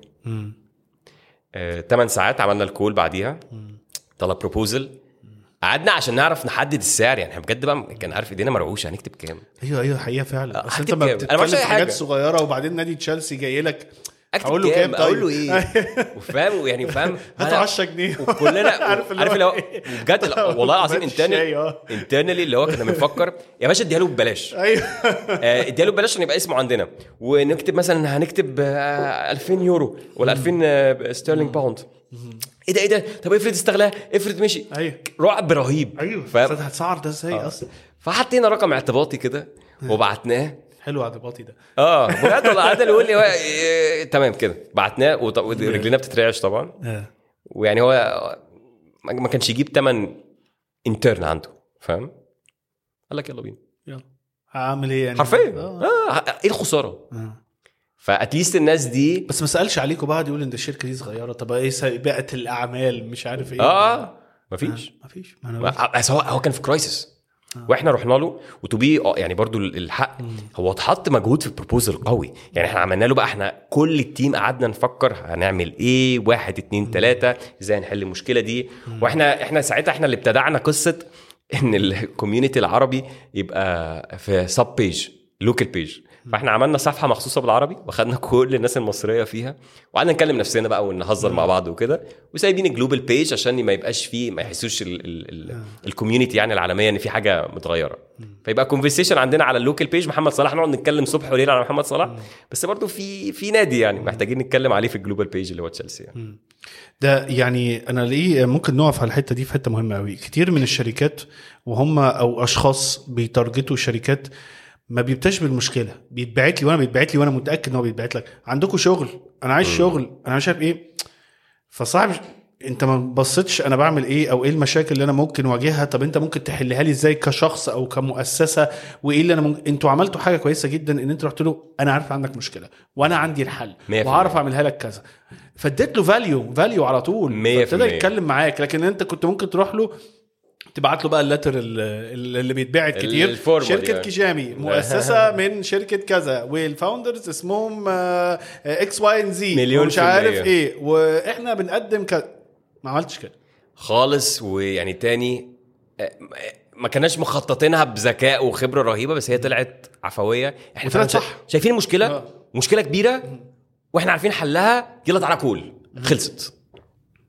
A: آه، 8 ساعات عملنا الكول بعديها طلب بروبوزل قعدنا عشان نعرف نحدد السعر يعني احنا بجد بقى كان عارف ايدينا مرعوشه هنكتب كام
B: ايوه ايوه حقيقه فعلا اصل انت
A: هكتب
B: ما
A: كام؟ أنا ما
B: بتتكلم
A: أعرفش
B: في
A: أي
B: حاجات
A: حاجة.
B: صغيره وبعدين نادي تشيلسي جاي لك
A: اكتب
B: أقول له كام طيب؟
A: اقول له ايه وفاهم يعني فاهم
B: هات
A: أنا-
B: 10 جنيه
A: وكلنا
B: عارف اللي
A: عارف
B: هو
A: اللي هو
B: إيه؟
A: بجد لا، والله العظيم
B: كوباية الشاي،
A: انترنالي
B: آه.
A: انترنالي اللي هو كنا بنفكر يا باشا اديها له ببلاش
B: ايوه
A: آه، اديها له ببلاش عشان يبقى اسمه عندنا ونكتب مثلا هنكتب آه، 2000 يورو ولا 2000 آه، ستيرلينج باوند ايه ده ايه ده طب افرض استغلاه افرض مشي
B: ايوه
A: رعب رهيب
B: ايوه
A: فاهم
B: بس هتسعر ده ازاي اصلا
A: فحطينا رقم اعتباطي كده وبعتناه
B: حلو عدباطي ده
A: اه بجد والله قعد يقول لي هو إيه، تمام كده بعتناه وط- ورجلينا بتترعش طبعا
B: آه.
A: ويعني هو ما ما كانش يجيب تمن انترن عنده فاهم قال لك يلا بينا
B: يلا هعمل ايه يعني
A: حرفيا
B: آه.
A: اه ايه الخساره
B: آه.
A: فاتليست الناس دي
B: بس ما سالش عليكم بعد يقول ان الشركه دي صغيره طب ايه سابقه الاعمال مش عارف ايه
A: اه مفيش
B: مفيش ما انا بقول.
A: ما- بس هو هو كان في كرايسس واحنا رحنا له وتوبي اه يعني برضو الحق هو اتحط مجهود في البروبوزل قوي يعني احنا عملنا له بقى احنا كل التيم قعدنا نفكر هنعمل ايه واحد اتنين تلاته ازاي نحل المشكله دي واحنا احنا ساعتها احنا اللي ابتدعنا قصه ان الكوميونتي العربي يبقى في سب بيج لوكال بيج فاحنا عملنا صفحه مخصوصه بالعربي واخدنا كل الناس المصريه فيها وقعدنا نكلم نفسنا بقى ونهزر مع بعض وكده وسايبين الجلوبال بيج عشان ما يبقاش فيه ما يحسوش الكوميونتي يعني العالميه ان في حاجه متغيره فيبقى كونفرسيشن عندنا على اللوكال بيج محمد صلاح نقعد نتكلم صبح وليل على محمد صلاح بس برضو في في نادي يعني محتاجين نتكلم عليه في الجلوبال بيج اللي هو تشيلسي يعني.
B: ده يعني انا ليه ممكن نقف على الحته دي في حته مهمه قوي كتير من الشركات وهم او اشخاص بيتارجتوا شركات ما بيبتاش بالمشكله بيتبعت لي وانا بيتبعت لي وانا متاكد ان هو بيتبعت لك عندكم شغل انا عايز شغل انا مش عارف ايه فصعب انت ما بصيتش انا بعمل ايه او ايه المشاكل اللي انا ممكن اواجهها طب انت ممكن تحلها لي ازاي كشخص او كمؤسسه وايه اللي انا ممكن... انتوا عملتوا حاجه كويسه جدا ان انت رحت له انا عارف عندك مشكله وانا عندي الحل
A: مية في
B: وهعرف
A: المية.
B: اعملها لك كذا فاديت له فاليو فاليو على طول
A: مية في
B: فابتدى
A: المية.
B: يتكلم معاك لكن انت كنت ممكن تروح له تبعت له بقى اللتر ال- اللي بيتبعت
A: ال-
B: كتير
A: الفورمال
B: شركه
A: يعني.
B: كيجامي مؤسسه من شركه كذا والفاوندرز اسمهم آه، اكس واي ان زي
A: مليون
B: مش
A: في
B: عارف
A: المية.
B: ايه واحنا بنقدم ك... ما عملتش كده
A: خالص ويعني تاني آه، ما كناش مخططينها بذكاء وخبره رهيبه بس هي طلعت عفويه احنا
B: وطلعت
A: فعلاً شا-
B: صح.
A: شايفين المشكله
B: آه.
A: مشكله كبيره واحنا عارفين حلها يلا تعالى كول خلصت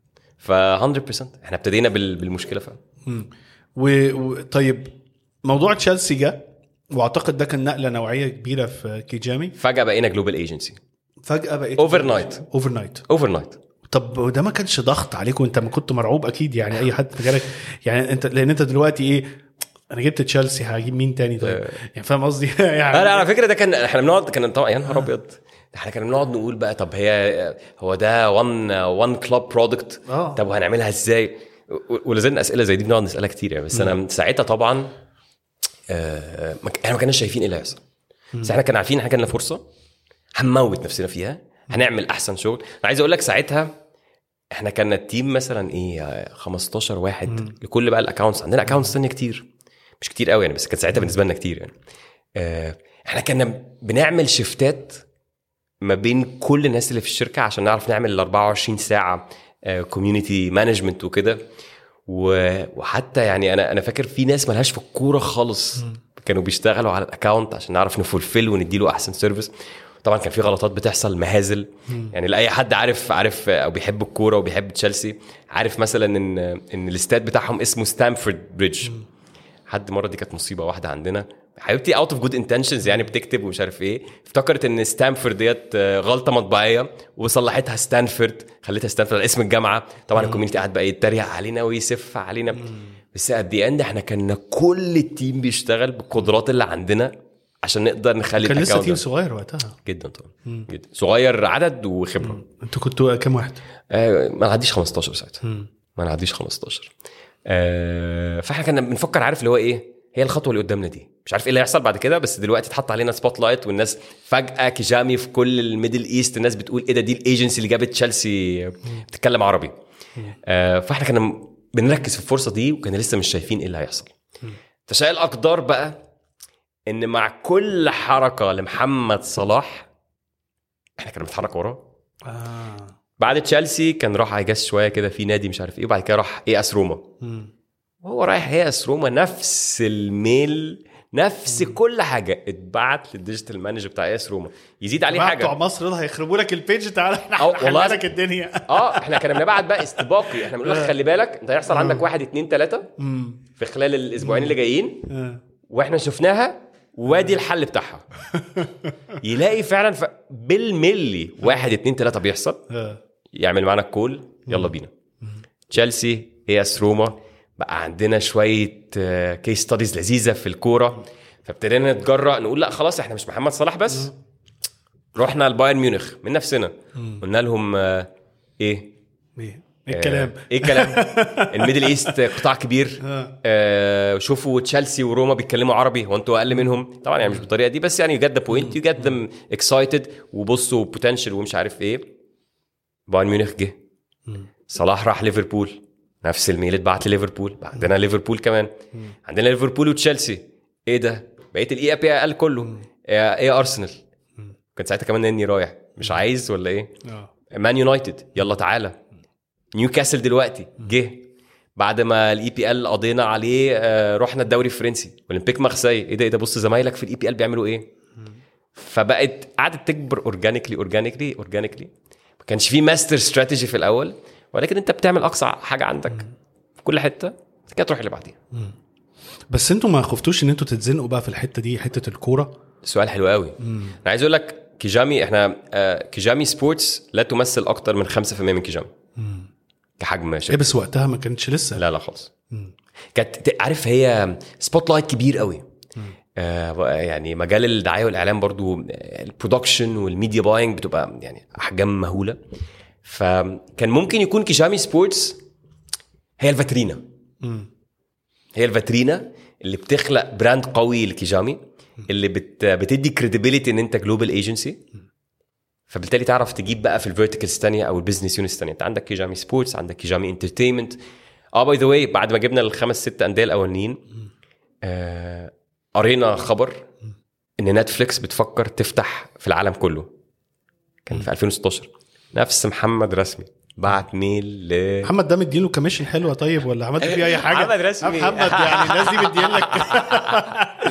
A: ف 100% احنا ابتدينا بال- بالمشكله فعلا
B: و- وطيب موضوع تشيلسي جه واعتقد ده كان نقله نوعيه كبيره في كيجامي
A: فجاه بقينا جلوبال ايجنسي
B: فجاه بقيت
A: اوفر نايت
B: اوفر نايت
A: اوفر نايت
B: طب وده ما كانش ضغط عليكم انت ما كنت مرعوب اكيد يعني اي حد جالك يعني انت لان انت دلوقتي ايه انا جبت تشيلسي هجيب مين تاني طيب يعني فاهم قصدي يعني
A: لا لا على فكره ده كان احنا بنقعد كان طبعا يا نهار ابيض احنا كنا بنقعد نقول بقى طب هي هو ده وان وان كلوب برودكت
B: آه.
A: طب وهنعملها ازاي و- ولازلنا اسئله زي دي بنقعد نسالها كتير يعني بس انا ساعتها طبعا آه ما ك- احنا ما كناش شايفين ايه اللي هيحصل بس احنا كنا عارفين احنا كان لنا فرصه هنموت نفسنا فيها هنعمل احسن شغل انا عايز اقول لك ساعتها احنا كان التيم مثلا ايه آه، 15 واحد لكل بقى الاكونتس عندنا اكونتس ثانيه كتير مش كتير قوي يعني بس كان ساعتها بالنسبه لنا كتير يعني آه، احنا كنا بنعمل شيفتات ما بين كل الناس اللي في الشركه عشان نعرف نعمل ال 24 ساعه كوميونتي مانجمنت وكده و- وحتى يعني انا انا فاكر في ناس ملهاش في الكوره خالص كانوا بيشتغلوا على الاكونت عشان نعرف نفولفل ونديله احسن سيرفيس طبعا كان في غلطات بتحصل مهازل يعني لاي حد عارف عارف او بيحب الكوره وبيحب تشيلسي عارف مثلا ان ان الاستاد بتاعهم اسمه ستامفورد بريدج حد مره دي كانت مصيبه واحده عندنا حبيبتي اوت اوف جود انتنشنز يعني بتكتب ومش عارف ايه افتكرت ان ستانفورد ديت آه، غلطه مطبعيه وصلحتها ستانفورد خليتها ستانفورد على اسم الجامعه طبعا الكوميونتي قاعد بقى يتريق علينا ويسف علينا بس ات دي اند احنا كنا كل التيم بيشتغل بالقدرات اللي عندنا عشان نقدر نخلي
B: كان لسه
A: الأكاونت
B: تيم
A: ده.
B: صغير وقتها
A: جدا طبعا جدا صغير عدد وخبره
B: انتوا كنتوا كام واحد؟
A: آه ما نعديش 15 ساعتها ما نعديش 15 آه فاحنا كنا بنفكر عارف اللي هو ايه هي الخطوه اللي قدامنا دي مش عارف ايه اللي هيحصل بعد كده بس دلوقتي اتحط علينا سبوت لايت والناس فجاه كيجامي في كل الميدل ايست الناس بتقول ايه ده دي الايجنسي اللي جابت تشيلسي بتتكلم عربي آه فاحنا كنا بنركز في الفرصه دي وكنا لسه مش شايفين ايه اللي هيحصل تشاء الاقدار بقى ان مع كل حركه لمحمد صلاح احنا كنا بنتحرك وراه
B: اه
A: بعد تشيلسي كان راح هيجس شويه كده في نادي مش عارف ايه وبعد كده راح اي اس روما وهو رايح اي اس روما نفس الميل نفس كل حاجه اتبعت للديجيتال مانجر بتاع اي اس روما يزيد عليه
B: جماعة بتوع
A: حاجه
B: مصر دول هيخربوا لك البيج تعالى احنا
A: أو والله
B: هنحل لك الدنيا
A: اه احنا كنا بنبعت بقى استباقي احنا بنقول لك خلي بالك انت هيحصل عندك واحد اتنين تلاته في خلال الاسبوعين اللي جايين
B: آه.
A: واحنا شفناها وادي الحل بتاعها يلاقي فعلا ف... بالملي واحد اتنين تلاته بيحصل
B: آه.
A: يعمل معانا الكول يلا بينا تشيلسي اي اس روما بقى عندنا شويه كيس ستاديز لذيذه في الكوره فابتدينا نتجرأ نقول لا خلاص احنا مش محمد صلاح بس رحنا البايرن ميونخ من نفسنا قلنا لهم آه، ايه
B: ايه إيه الكلام
A: آه، ايه الكلام الميدل ايست قطاع كبير آه شوفوا تشيلسي وروما بيتكلموا عربي هو انتوا اقل منهم طبعا يعني مش بالطريقه دي بس يعني يو جت ذا بوينت يو جت ذم اكسايتد وبصوا بوتنشال ومش عارف ايه بايرن ميونخ جه صلاح راح ليفربول نفس الميل اتبعت لليفربول بقى عندنا ليفربول كمان عندنا ليفربول وتشيلسي ايه ده بقيت الاي بي قال كله ايه إيه ارسنال كان ساعتها كمان اني رايح مش عايز ولا ايه
B: اه
A: مان يونايتد يلا تعالى نيوكاسل دلوقتي جه بعد ما الاي بي ال قضينا عليه آه، رحنا الدوري الفرنسي اولمبيك مارسيل ايه ده ايه ده بص زمايلك في الاي بي ال بيعملوا ايه فبقت قعدت تكبر اورجانيكلي اورجانيكلي اورجانيكلي ما كانش في ماستر استراتيجي في الاول ولكن انت بتعمل اقصى حاجه عندك في كل حته كده تروح اللي بعديها
B: بس انتوا ما خفتوش ان انتوا تتزنقوا بقى في الحته دي حته الكوره
A: سؤال حلو قوي انا عايز اقول لك كيجامي احنا آه، كيجامي سبورتس لا تمثل اكتر من 5% من كيجامي كحجم
B: ايه
A: شركه
B: بس وقتها ما كانتش لسه
A: لا لا خالص كانت ت- عارف هي سبوت لايت كبير قوي آه يعني مجال الدعايه والاعلام برضو آه، البرودكشن والميديا باينج بتبقى يعني احجام مهوله فكان ممكن يكون كيجامي سبورتس هي الفاترينا هي الفاترينا اللي بتخلق براند قوي لكيجامي اللي بت بتدي كريديبيليتي ان انت جلوبال ايجنسي فبالتالي تعرف تجيب بقى في الفيرتيكالز الثانيه او البيزنس يونتس الثانيه انت عندك كيجامي سبورتس عندك كيجامي انترتينمنت اه باي ذا واي بعد ما جبنا الخمس ست انديه الاولانيين آه قرينا خبر ان نتفليكس بتفكر تفتح في العالم كله كان في 2016 نفس محمد رسمي بعت ميل ل
B: محمد ده مديله كميشن حلوه طيب ولا عملت فيه اي حاجه
A: محمد رسمي.
B: محمد يعني الناس دي مدين لك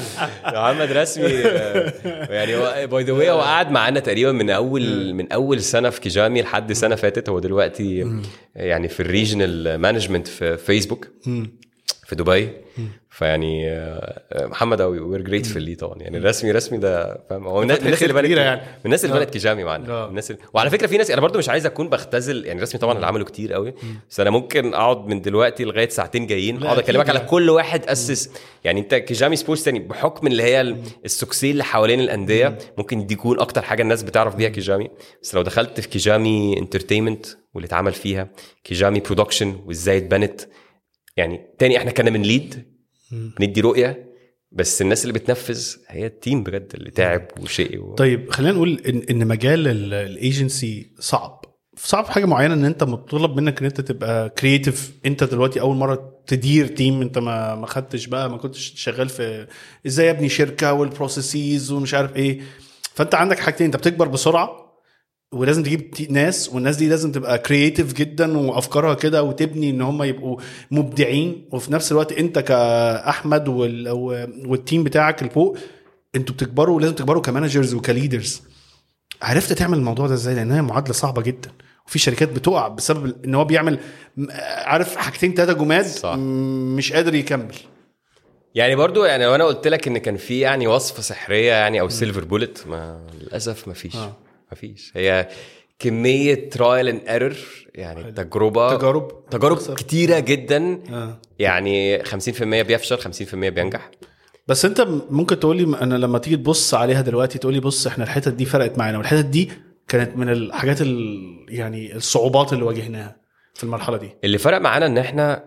A: محمد رسمي آه، يعني باي ذا واي هو قعد معانا تقريبا من اول من اول سنه في كيجامي لحد سنه فاتت هو دلوقتي يعني في الريجنال مانجمنت في فيسبوك في دبي فيعني آه، محمد قوي وير جريتفل ليه طبعا يعني رسمي رسمي ده فاهم هو من الناس اللي
B: كبيرة
A: بنت
B: يعني.
A: من الناس اللي
B: آه.
A: بنت كيجامي معانا
B: آه.
A: الناس اللي... وعلى فكره في ناس انا برضو مش عايز اكون بختزل يعني رسمي طبعا اللي عمله كتير قوي بس انا ممكن اقعد من دلوقتي لغايه ساعتين جايين
B: لا،
A: اقعد
B: أكيد
A: اكلمك على
B: يعني.
A: كل واحد اسس يعني انت كيجامي سبورتس تاني بحكم اللي هي ال- السكسي اللي حوالين الانديه ممكن دي يكون اكتر حاجه الناس بتعرف بيها كيجامي بس لو دخلت في كيجامي انترتينمنت واللي اتعمل فيها كيجامي برودكشن وازاي اتبنت يعني تاني احنا كنا من ليد بندي رؤيه بس الناس اللي بتنفذ هي التيم بجد اللي تعب وشقي و...
B: طيب خلينا نقول ان ان مجال الايجنسي صعب صعب في حاجه معينه ان انت مطلب منك ان انت تبقى كرييتيف انت دلوقتي اول مره تدير تيم انت ما ما خدتش بقى ما كنتش شغال في ازاي ابني شركه والبروسيسز ومش عارف ايه فانت عندك حاجتين انت بتكبر بسرعه ولازم تجيب تي- ناس والناس دي لازم تبقى كرييتيف جدا وافكارها كده وتبني ان هم يبقوا مبدعين وفي نفس الوقت انت كاحمد وال- والتيم بتاعك اللي فوق انتوا بتكبروا ولازم تكبروا كمانجرز وكليدرز عرفت تعمل الموضوع ده ازاي لان هي معادله صعبه جدا وفي شركات بتقع بسبب ان هو بيعمل م- عارف حاجتين ثلاثه جماد
A: صح.
B: م- مش قادر يكمل
A: يعني برضو يعني لو انا قلت لك ان كان في يعني وصفه سحريه يعني او سيلفر بولت ما للاسف ما فيش
B: آه.
A: ما فيش هي كميه ترايل اند ايرور يعني تجربه
B: تجارب
A: تجارب
B: بتخسر.
A: كتيره جدا
B: آه.
A: يعني 50% بيفشل 50% بينجح
B: بس انت ممكن تقول لي انا لما تيجي تبص عليها دلوقتي تقول لي بص احنا الحتت دي فرقت معانا والحتت دي كانت من الحاجات ال... يعني الصعوبات اللي واجهناها في المرحله دي
A: اللي فرق معانا ان احنا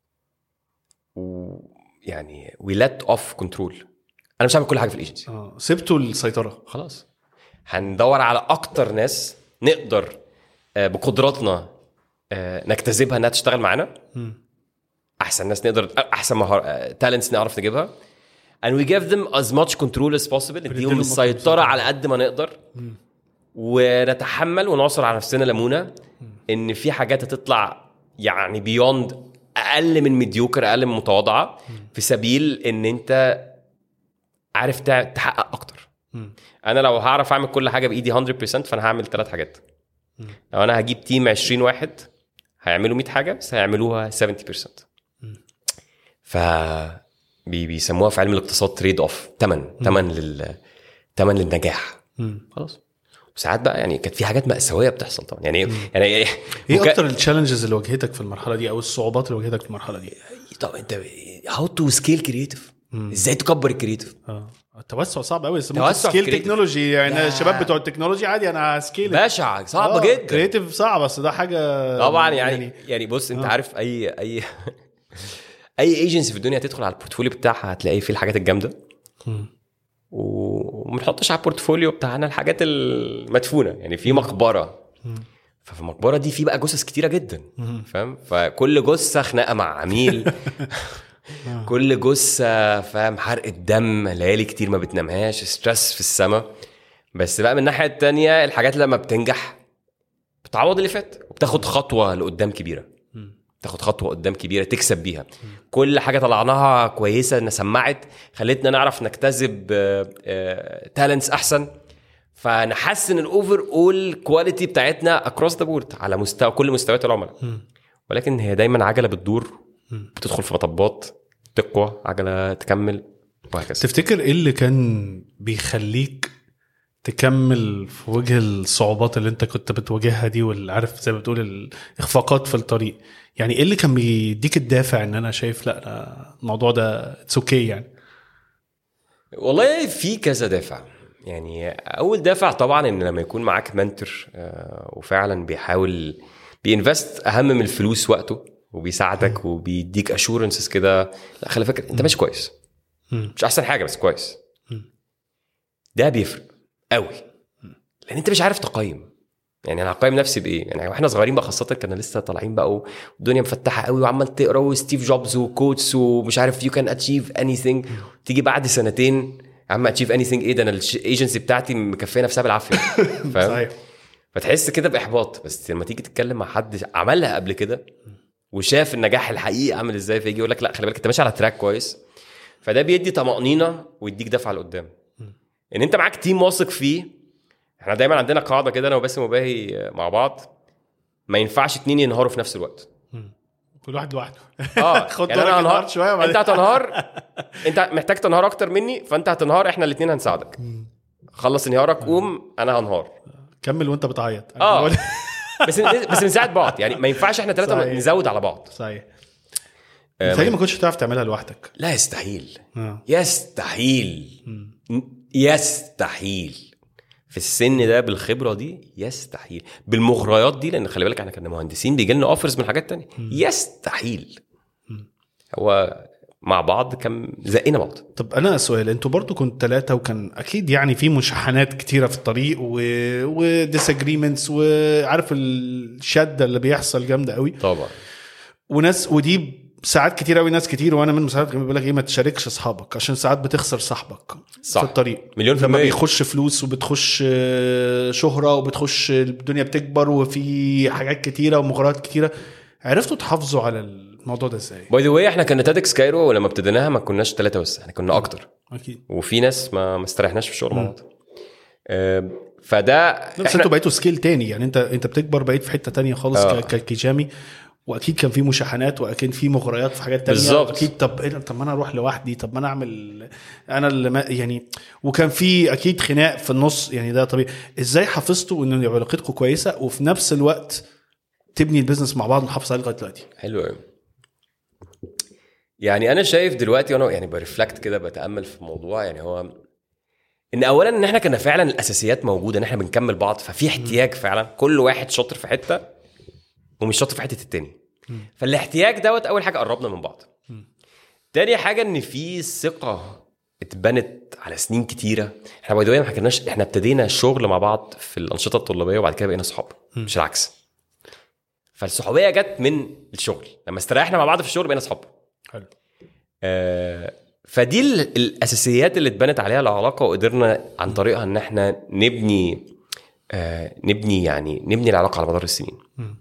A: و- يعني وي ليت اوف كنترول انا مش هعمل كل حاجه في الايجنسي
B: اه سبتوا السيطره
A: خلاص هندور على اكتر ناس نقدر آه، بقدراتنا آه، نجتذبها انها تشتغل معانا احسن ناس نقدر احسن مهار تالنتس نعرف نجيبها and we give them as much control as possible نديهم
B: بنديلهم
A: السيطره على قد ما نقدر ونتحمل ونعصر على نفسنا ليمونه ان في حاجات هتطلع يعني بيوند اقل من مديوكر اقل من متواضعه في سبيل ان انت عارف تع- تحقق اكتر انا لو هعرف اعمل كل حاجه بايدي 100% فانا هعمل ثلاث حاجات لو انا هجيب تيم 20 واحد هيعملوا 100 حاجه بس هيعملوها 70% ف بي- بيسموها في علم الاقتصاد تريد اوف تمن تمن لل تمن للنجاح خلاص وساعات بقى يعني كانت في حاجات مأساوية بتحصل طبعا يعني ايه يعني ايه
B: ايه
A: وك-
B: اكتر التشالنجز اللي واجهتك في المرحله دي او الصعوبات اللي واجهتك في المرحله دي
A: طب انت هاو تو سكيل كرييتيف ازاي تكبر الكرييتيف
B: اه التوسع صعب قوي
A: توسع
B: سكيل
A: في creative.
B: تكنولوجي يعني
A: لا.
B: الشباب بتوع التكنولوجي عادي انا سكيل
A: بشع صعبة جدا
B: كريتيف صعب بس ده حاجه
A: طبعا يعني يعني بص انت عارف اي اي اي ايجنسي في الدنيا هتدخل على البورتفوليو بتاعها هتلاقي فيه الحاجات الجامده وما نحطش على البورتفوليو بتاعنا الحاجات المدفونه يعني في مقبره ففي المقبره دي في بقى جثث كتيره جدا فاهم فكل جثه خناقه مع عميل كل جثه فاهم حرقه دم ليالي كتير ما بتنامهاش ستريس في السماء بس بقى من الناحيه التانية الحاجات اللي لما بتنجح بتعوض اللي فات وبتاخد خطوه لقدام كبيره تاخد خطوه قدام كبيره تكسب بيها كل حاجه طلعناها كويسه ان سمعت خلتنا نعرف نجتذب تالنتس احسن فنحسن الاوفر اول كواليتي بتاعتنا اكروس ذا بورد على مستوى كل مستويات العملاء ولكن هي دايما عجله بتدور بتدخل في مطبات تقوى عجله تكمل وهكذا
B: تفتكر ايه اللي كان بيخليك تكمل في وجه الصعوبات اللي انت كنت بتواجهها دي واللي عارف زي ما بتقول الاخفاقات في الطريق يعني ايه اللي كان بيديك الدافع ان انا شايف لا أنا الموضوع ده اتس اوكي يعني
A: والله في كذا دافع يعني اول دافع طبعا ان لما يكون معاك منتور آه، وفعلا بيحاول بينفست اهم من الفلوس وقته وبيساعدك وبيديك اشورنسز كده لا خلي فكره انت ماشي كويس
B: مم.
A: مش احسن حاجه بس كويس ده بيفرق قوي لان انت مش عارف تقيم يعني انا هقيم نفسي بايه يعني واحنا صغيرين بقى خاصه كنا لسه طالعين بقى والدنيا مفتحه قوي وعمال تقرا وستيف جوبز وكوتس ومش عارف يو كان اتشيف اني ثينج تيجي بعد سنتين يا عم اتشيف اني ثينج ايه ده انا الايجنسي بتاعتي مكفيه نفسها بالعافيه فاهم
B: صحيح
A: فتحس كده باحباط بس لما تيجي تتكلم مع حد عملها قبل كده وشاف النجاح الحقيقي عامل ازاي فيجي يقول لك لا خلي بالك انت ماشي على تراك كويس فده بيدي طمانينه ويديك دفعه لقدام ان انت معاك تيم واثق فيه احنا دايما عندنا قاعده كده انا وباسم وباهي مع بعض ما ينفعش اتنين ينهاروا في نفس الوقت
B: كل واحد لوحده
A: اه
B: خد
A: يعني
B: دورك
A: انا
B: انهار
A: هنهار
B: شوية وبعدين-
A: انت هتنهار انت محتاج تنهار اكتر مني فانت هتنهار احنا الاثنين هنساعدك خلص انهيارك قوم انا هنهار
B: كمل وانت بتعيط
A: اه بس بس نساعد بعض يعني ما ينفعش احنا ثلاثه
B: صحيح.
A: نزود على بعض
B: صحيح
A: آه،
B: متهيألي ما كنتش هتعرف تعملها لوحدك
A: لا يستحيل
B: اه
A: يستحيل يستحيل في السن ده بالخبره دي يستحيل بالمغريات دي لان خلي بالك احنا كنا مهندسين بيجي لنا اوفرز من حاجات تانية يستحيل هو مع بعض كان زقنا بعض
B: طب انا سؤال انتوا برضو كنت ثلاثة وكان اكيد يعني في مشاحنات كتيرة في الطريق و... وديسجريمنتس وعارف الشدة اللي بيحصل جامدة قوي
A: طبعا
B: وناس ودي ساعات كتير قوي ناس كتير وانا من ساعات بيقول لك ايه ما تشاركش اصحابك عشان ساعات بتخسر صاحبك
A: صح.
B: في الطريق
A: مليون في
B: لما
A: المية.
B: بيخش فلوس وبتخش آه، شهرة وبتخش الدنيا بتكبر وفي حاجات كتيرة ومغريات كتيرة عرفتوا تحافظوا على الموضوع ده ازاي؟
A: باي ذا واي احنا كنا تادكس كايرو ولما ابتديناها ما كناش ثلاثه بس احنا كنا اكتر
B: اكيد
A: وفي ناس ما ما استريحناش في الشغل مع بعض آه، فده
B: بس انتوا بقيتوا سكيل تاني يعني انت انت بتكبر بقيت في حته تانية خالص
A: آه.
B: ك- ككيجامي واكيد كان في مشاحنات واكيد في مغريات في حاجات تانية
A: بالظبط.
B: اكيد طب ايه ده؟ طب ما انا اروح لوحدي طب ما انا اعمل انا اللي ما يعني وكان في اكيد خناق في النص يعني ده طبيعي ازاي حافظتوا ان يبقى علاقتكم كويسه وفي نفس الوقت تبني البيزنس مع بعض ونحافظ عليه لغايه دلوقتي
A: حلو قوي يعني انا شايف دلوقتي وانا يعني برفلكت كده بتامل في الموضوع يعني هو ان اولا ان احنا كنا فعلا الاساسيات موجوده ان احنا بنكمل بعض ففي احتياج فعلا كل واحد شاطر في حته ومش شاطر في حته التاني فالاحتياج دوت اول حاجه قربنا من بعض تاني حاجه ان في ثقه اتبنت على سنين كتيره احنا باي ذا ما كناش احنا ابتدينا الشغل مع بعض في الانشطه الطلابيه وبعد كده بقينا صحاب مش العكس فالصحوبيه جت من الشغل لما استريحنا مع بعض في الشغل بقينا صحاب
B: حلو
A: آه، فدي ال- الاساسيات اللي اتبنت عليها العلاقه وقدرنا عن طريقها ان احنا نبني آه، نبني يعني نبني العلاقه على مدار السنين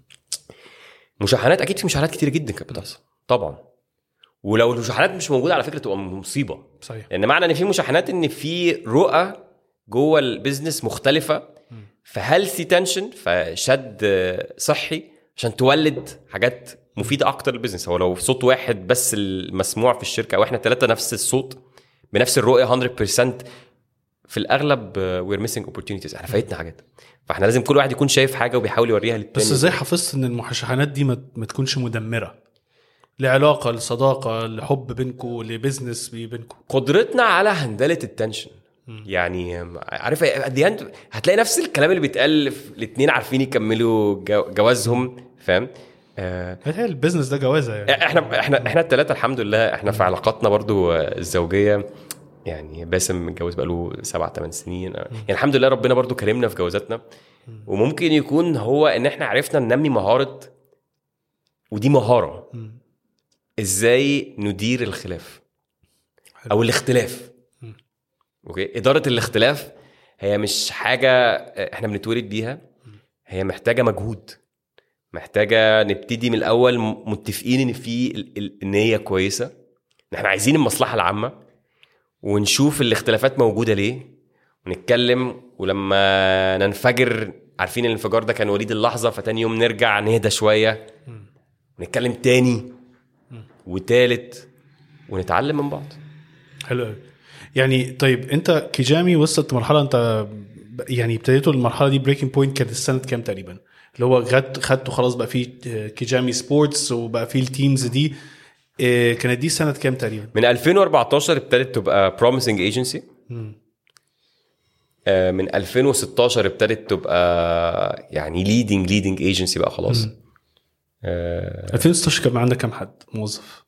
A: مشاحنات اكيد في مشاحنات كتير جدا كانت بتحصل طبعا ولو المشاحنات مش موجوده على فكره تبقى مصيبه
B: صحيح
A: لان معنى ان في مشاحنات ان في رؤى جوه البيزنس مختلفه فهيلثي تنشن فشد آه، صحي عشان تولد حاجات مفيده اكتر للبيزنس هو لو صوت واحد بس المسموع في الشركه او احنا ثلاثه نفس الصوت بنفس الرؤيه 100% في الاغلب وير ميسنج اوبورتونيتيز احنا فايتنا حاجات فاحنا لازم كل واحد يكون شايف حاجه وبيحاول يوريها للتاني
B: بس ازاي حافظت ان المشاحنات دي ما ما تكونش مدمره لعلاقه لصداقه لحب بينكم لبزنس بينكم
A: قدرتنا على هندله التنشن يعني عارف قد ايه أنت- هتلاقي نفس الكلام اللي بيتقال الاثنين عارفين يكملوا جو- جوازهم فاهم آه،
B: هي البيزنس ده جوازه يعني
A: احنا احنا احنا الثلاثه الحمد لله احنا في علاقاتنا برضو آه، الزوجيه يعني باسم متجوز بقاله سبع ثمان سنين يعني الحمد لله ربنا برضو كرمنا في جوازاتنا وممكن يكون هو ان احنا عرفنا ننمي مهاره ودي مهاره ازاي ندير الخلاف او الاختلاف اوكي اداره الاختلاف هي مش حاجه احنا بنتولد بيها هي محتاجه مجهود محتاجه نبتدي من الاول م- متفقين ان في ال- ال- النيه كويسه ان احنا عايزين المصلحه العامه ونشوف الاختلافات موجوده ليه ونتكلم ولما ننفجر عارفين ان الانفجار ده كان وليد اللحظه فتاني يوم نرجع نهدى شويه ونتكلم تاني وتالت ونتعلم من بعض
B: حلو قوي يعني طيب انت كيجامي وصلت مرحله انت ب- يعني ابتديتوا المرحله دي بريكنج بوينت كانت السنه كام تقريبا اللي هو خدت خدته خلاص بقى في كيجامي سبورتس وبقى في التيمز دي اه، كانت دي سنه كام تقريبا
A: من 2014 ابتدت تبقى بروميسنج ايجنسي من 2016 ابتدت تبقى يعني ليدنج ليدنج ايجنسي بقى خلاص آه،
B: 2016 كان عندك كام حد موظف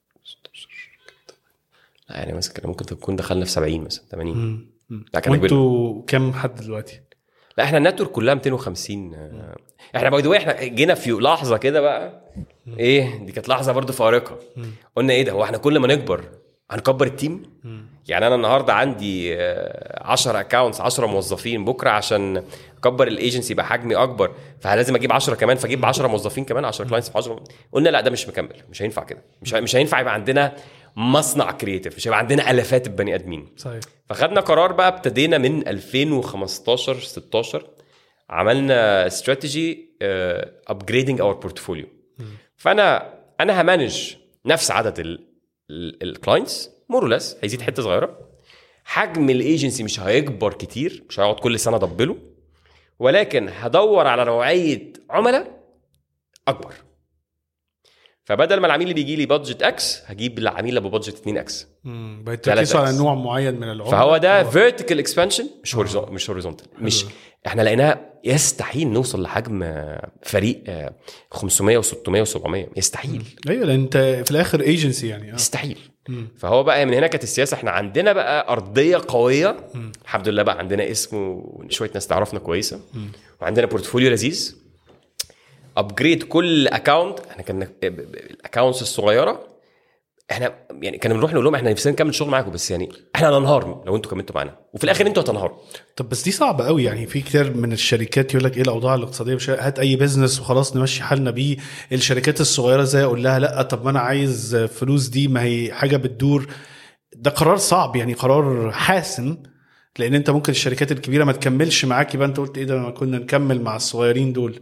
A: لا يعني مثلا كان ممكن تكون دخلنا في 70 مثلا 80 لا كان كبير.
B: وانتوا كام حد دلوقتي
A: لا احنا النتورك كلها 250 آه، احنا باي ذا احنا جينا في لحظه كده بقى ايه دي كانت لحظه برضو فارقه قلنا ايه ده هو احنا كل ما نكبر هنكبر التيم يعني انا النهارده عندي آه، 10 اكونتس 10 موظفين بكره عشان اكبر الايجنسي يبقى حجمي اكبر فلازم اجيب 10 كمان فاجيب 10 موظفين كمان 10 كلاينتس في 10 قلنا لا ده مش مكمل مش هينفع كده مش مش هينفع يبقى عندنا مصنع كرييتيف مش هيبقى عندنا الافات البني ادمين
B: صحيح
A: فخدنا قرار بقى ابتدينا من 2015 16 عملنا استراتيجي ابجريدنج اور بورتفوليو فانا انا همانج نفس عدد الكلاينتس مورلس هيزيد حته صغيره حجم الايجنسي مش هيكبر كتير مش هيقعد كل سنه ادبله ولكن هدور على نوعيه عملاء اكبر فبدل ما العميل اللي بيجي لي بادجت اكس هجيب العميل ابو بادجت 2 اكس
B: امم بيتركزوا على نوع معين من العملاء
A: فهو ده فيرتيكال اكسبانشن مش هوريزون مش هوريزونتال مش احنا لقيناها يستحيل نوصل لحجم فريق آه، 500 و600 و700 يستحيل
B: ايوه لان انت في الاخر ايجنسي يعني آه.
A: يستحيل فهو بقى من هنا كانت السياسه احنا عندنا بقى ارضيه قويه الحمد لله بقى عندنا اسم وشويه ناس تعرفنا كويسه وعندنا بورتفوليو لذيذ ابجريد كل اكونت احنا كنا الاكونتس الصغيره احنا يعني كنا بنروح نقول لهم احنا نفسنا نكمل شغل معاكم بس يعني احنا هننهار لو انتوا كملتوا معانا وفي الاخر انتوا هتنهاروا
B: طب بس دي صعبه قوي يعني في كتير من الشركات يقول لك ايه الاوضاع الاقتصاديه مش هات اي بزنس وخلاص نمشي حالنا بيه الشركات الصغيره زي اقول لها لا طب ما انا عايز فلوس دي ما هي حاجه بتدور ده قرار صعب يعني قرار حاسم لان انت ممكن الشركات الكبيره ما تكملش معاك يبقى انت قلت ايه ده ما كنا نكمل مع الصغيرين دول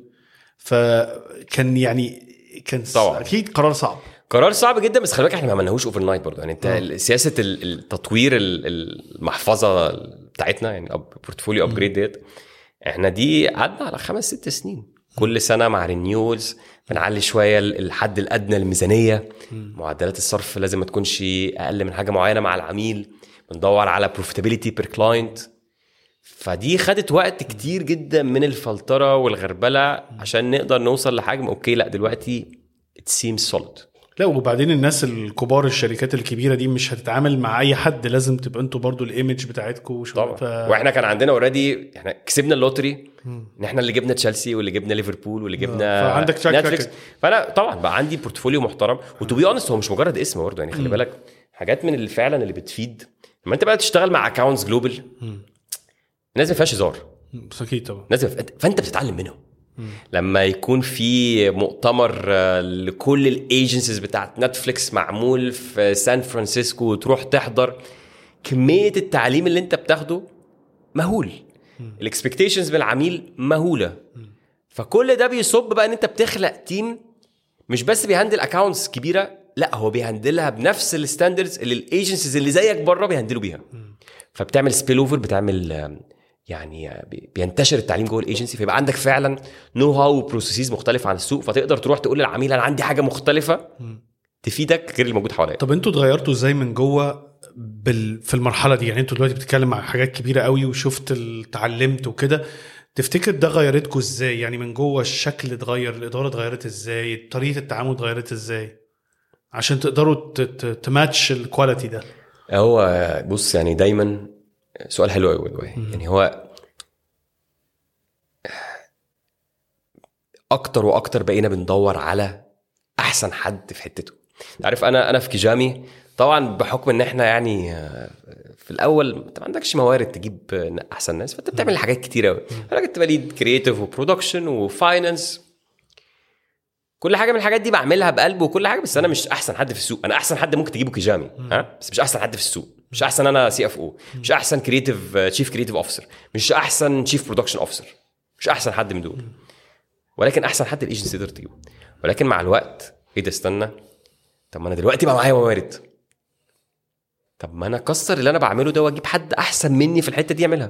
B: فكان يعني كان
A: طبعا.
B: اكيد قرار صعب
A: قرار صعب جدا بس خلي بالك احنا ما عملناهوش اوفر نايت برضه يعني انت سياسه ال- التطوير ال- المحفظه بتاعتنا يعني بورتفوليو ابجريد ديت احنا دي قعدنا على خمس ست سنين كل سنه مع رينيولز بنعلي شويه ال- الحد الادنى للميزانيه معدلات الصرف لازم ما تكونش اقل من حاجه معينه مع العميل بندور على بروفيتابيلتي بير كلاينت فدي خدت وقت كتير جدا من الفلتره والغربله عشان نقدر نوصل لحجم اوكي لا دلوقتي it seems solid
B: لا وبعدين الناس الكبار الشركات الكبيره دي مش هتتعامل مع اي حد لازم تبقى انتوا برضو الايمج بتاعتكم
A: طبعا ف... واحنا كان عندنا اوريدي احنا كسبنا اللوتري ان احنا اللي جبنا تشيلسي واللي جبنا ليفربول واللي جبنا
B: فعندك track
A: نتفليكس
B: record.
A: فانا طبعا بقى عندي بورتفوليو محترم وتو بي اونست هو مش مجرد اسم برضه يعني خلي بالك حاجات من اللي فعلا اللي بتفيد لما انت بقى تشتغل مع اكونتس جلوبال الناس ما فيهاش هزار
B: بس اكيد طبعا
A: الناس ما فيها- فانت بتتعلم منهم لما يكون في مؤتمر آه، لكل الايجنسيز بتاعت نتفليكس معمول في سان فرانسيسكو وتروح تحضر كميه التعليم اللي انت بتاخده مهول الاكسبكتيشنز من العميل مهوله فكل ده بيصب بقى ان انت بتخلق تيم مش بس بيهندل اكونتس كبيره لا هو بيهندلها بنفس الستاندردز اللي الايجنسيز اللي زيك بره بيهندلوا بيها فبتعمل سبيل اوفر بتعمل آم، يعني آه، بي- بينتشر التعليم جوه الايجنسي فيبقى عندك فعلا نو هاو وبروسيسز مختلفه عن السوق فتقدر تروح تقول للعميل انا عندي حاجه مختلفه تفيدك غير اللي موجود حواليك
B: طب انتوا اتغيرتوا ازاي من جوه بال... في المرحله دي يعني انتوا دلوقتي بتتكلم عن حاجات كبيره قوي وشفت ال- اتعلمت وكده تفتكر ده غيرتكم ازاي يعني من جوه الشكل اتغير الاداره اتغيرت ازاي طريقه التعامل اتغيرت ازاي عشان تقدروا ت- ت- تماتش الكواليتي ده
A: هو بص يعني دايما سؤال حلو قوي يعني هو اكتر واكتر بقينا بندور على احسن حد في حتته عارف انا انا في كيجامي طبعا بحكم ان احنا يعني آه، في الاول انت ما عندكش موارد تجيب آه، احسن ناس فانت بتعمل حاجات كتير قوي انا كنت بليد كرييتيف وبرودكشن وفاينانس كل حاجه من الحاجات دي بعملها بقلب وكل حاجه بس انا مش احسن حد في السوق انا احسن حد ممكن تجيبه كيجامي ها بس مش احسن حد في السوق مش احسن انا سي اف او مش احسن كرييتيف تشيف كرييتيف اوفيسر مش احسن تشيف برودكشن اوفيسر مش احسن حد من دول ولكن احسن حد الايجنسي تقدر تجيبه ولكن مع الوقت ايه ده استنى طب ما انا دلوقتي بقى معايا موارد طب ما انا اكسر اللي انا بعمله ده واجيب حد احسن مني في الحته دي يعملها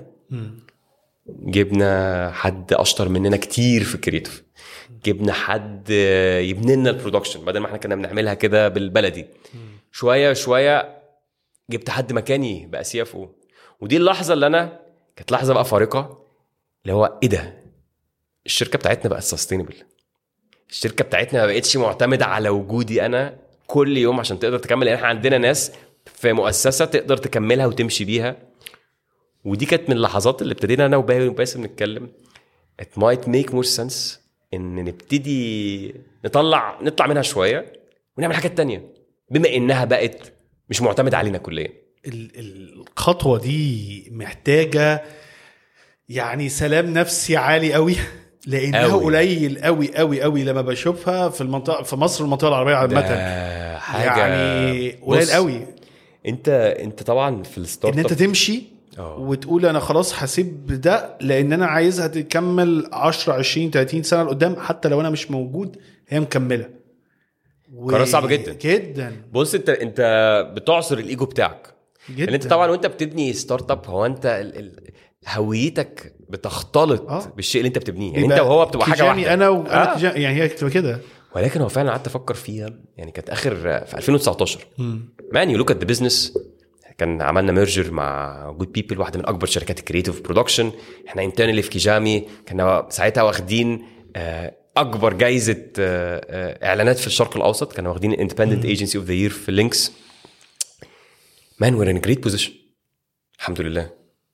A: جبنا حد اشطر مننا كتير في الكريتيف جبنا حد يبني لنا البرودكشن بدل ما احنا كنا بنعملها كده بالبلدي شويه شويه جبت حد مكاني بقى سي اف او ودي اللحظه اللي انا كانت لحظه بقى فارقه اللي هو ايه ده الشركه بتاعتنا بقت سستينبل الشركه بتاعتنا ما بقتش معتمده على وجودي انا كل يوم عشان تقدر تكمل لان احنا عندنا ناس في مؤسسه تقدر تكملها وتمشي بيها ودي كانت من اللحظات اللي ابتدينا انا وباقي وباسم نتكلم it might make more sense ان نبتدي نطلع نطلع منها شويه ونعمل حاجات تانية بما انها بقت مش معتمده علينا كليا
B: ال- الخطوه دي محتاجه يعني سلام نفسي عالي قوي لانها
A: أوي.
B: قليل قوي قوي قوي لما بشوفها في المنطقه في مصر المنطقه العربيه عامه
A: ده حاجه
B: يعني قليل
A: بص،
B: قوي
A: انت انت طبعا في الستارت
B: ان انت
A: اب
B: تمشي
A: اه.
B: وتقول انا خلاص هسيب ده لان انا عايزها تكمل 10 20 30 سنه لقدام حتى لو انا مش موجود هي مكمله و-
A: قرار صعب جدا.
B: جدا
A: بص انت انت بتعصر الايجو بتاعك
B: جدا
A: لان انت طبعا وانت بتبني ستارت اب هو انت ال... ال... هويتك بتختلط
B: اه.
A: بالشيء اللي انت بتبنيه يعني
B: يبقى
A: انت وهو بتبقى حاجه
B: تيجاني
A: واحده
B: انا وانا
A: آه.
B: تيجاني يعني هي بتبقى كده
A: ولكن هو فعلا قعدت افكر فيها يعني كانت اخر في 2019 مان يو لوك ات ذا بزنس كان عملنا ميرجر مع جود بيبل واحده من اكبر شركات الكريتيف برودكشن احنا انترنالي في كيجامي كنا ساعتها واخدين آه، اكبر جايزه آه، آه، اعلانات في الشرق الاوسط كنا واخدين اندبندنت ايجنسي اوف ذا يير في لينكس مان وير ان جريت بوزيشن الحمد لله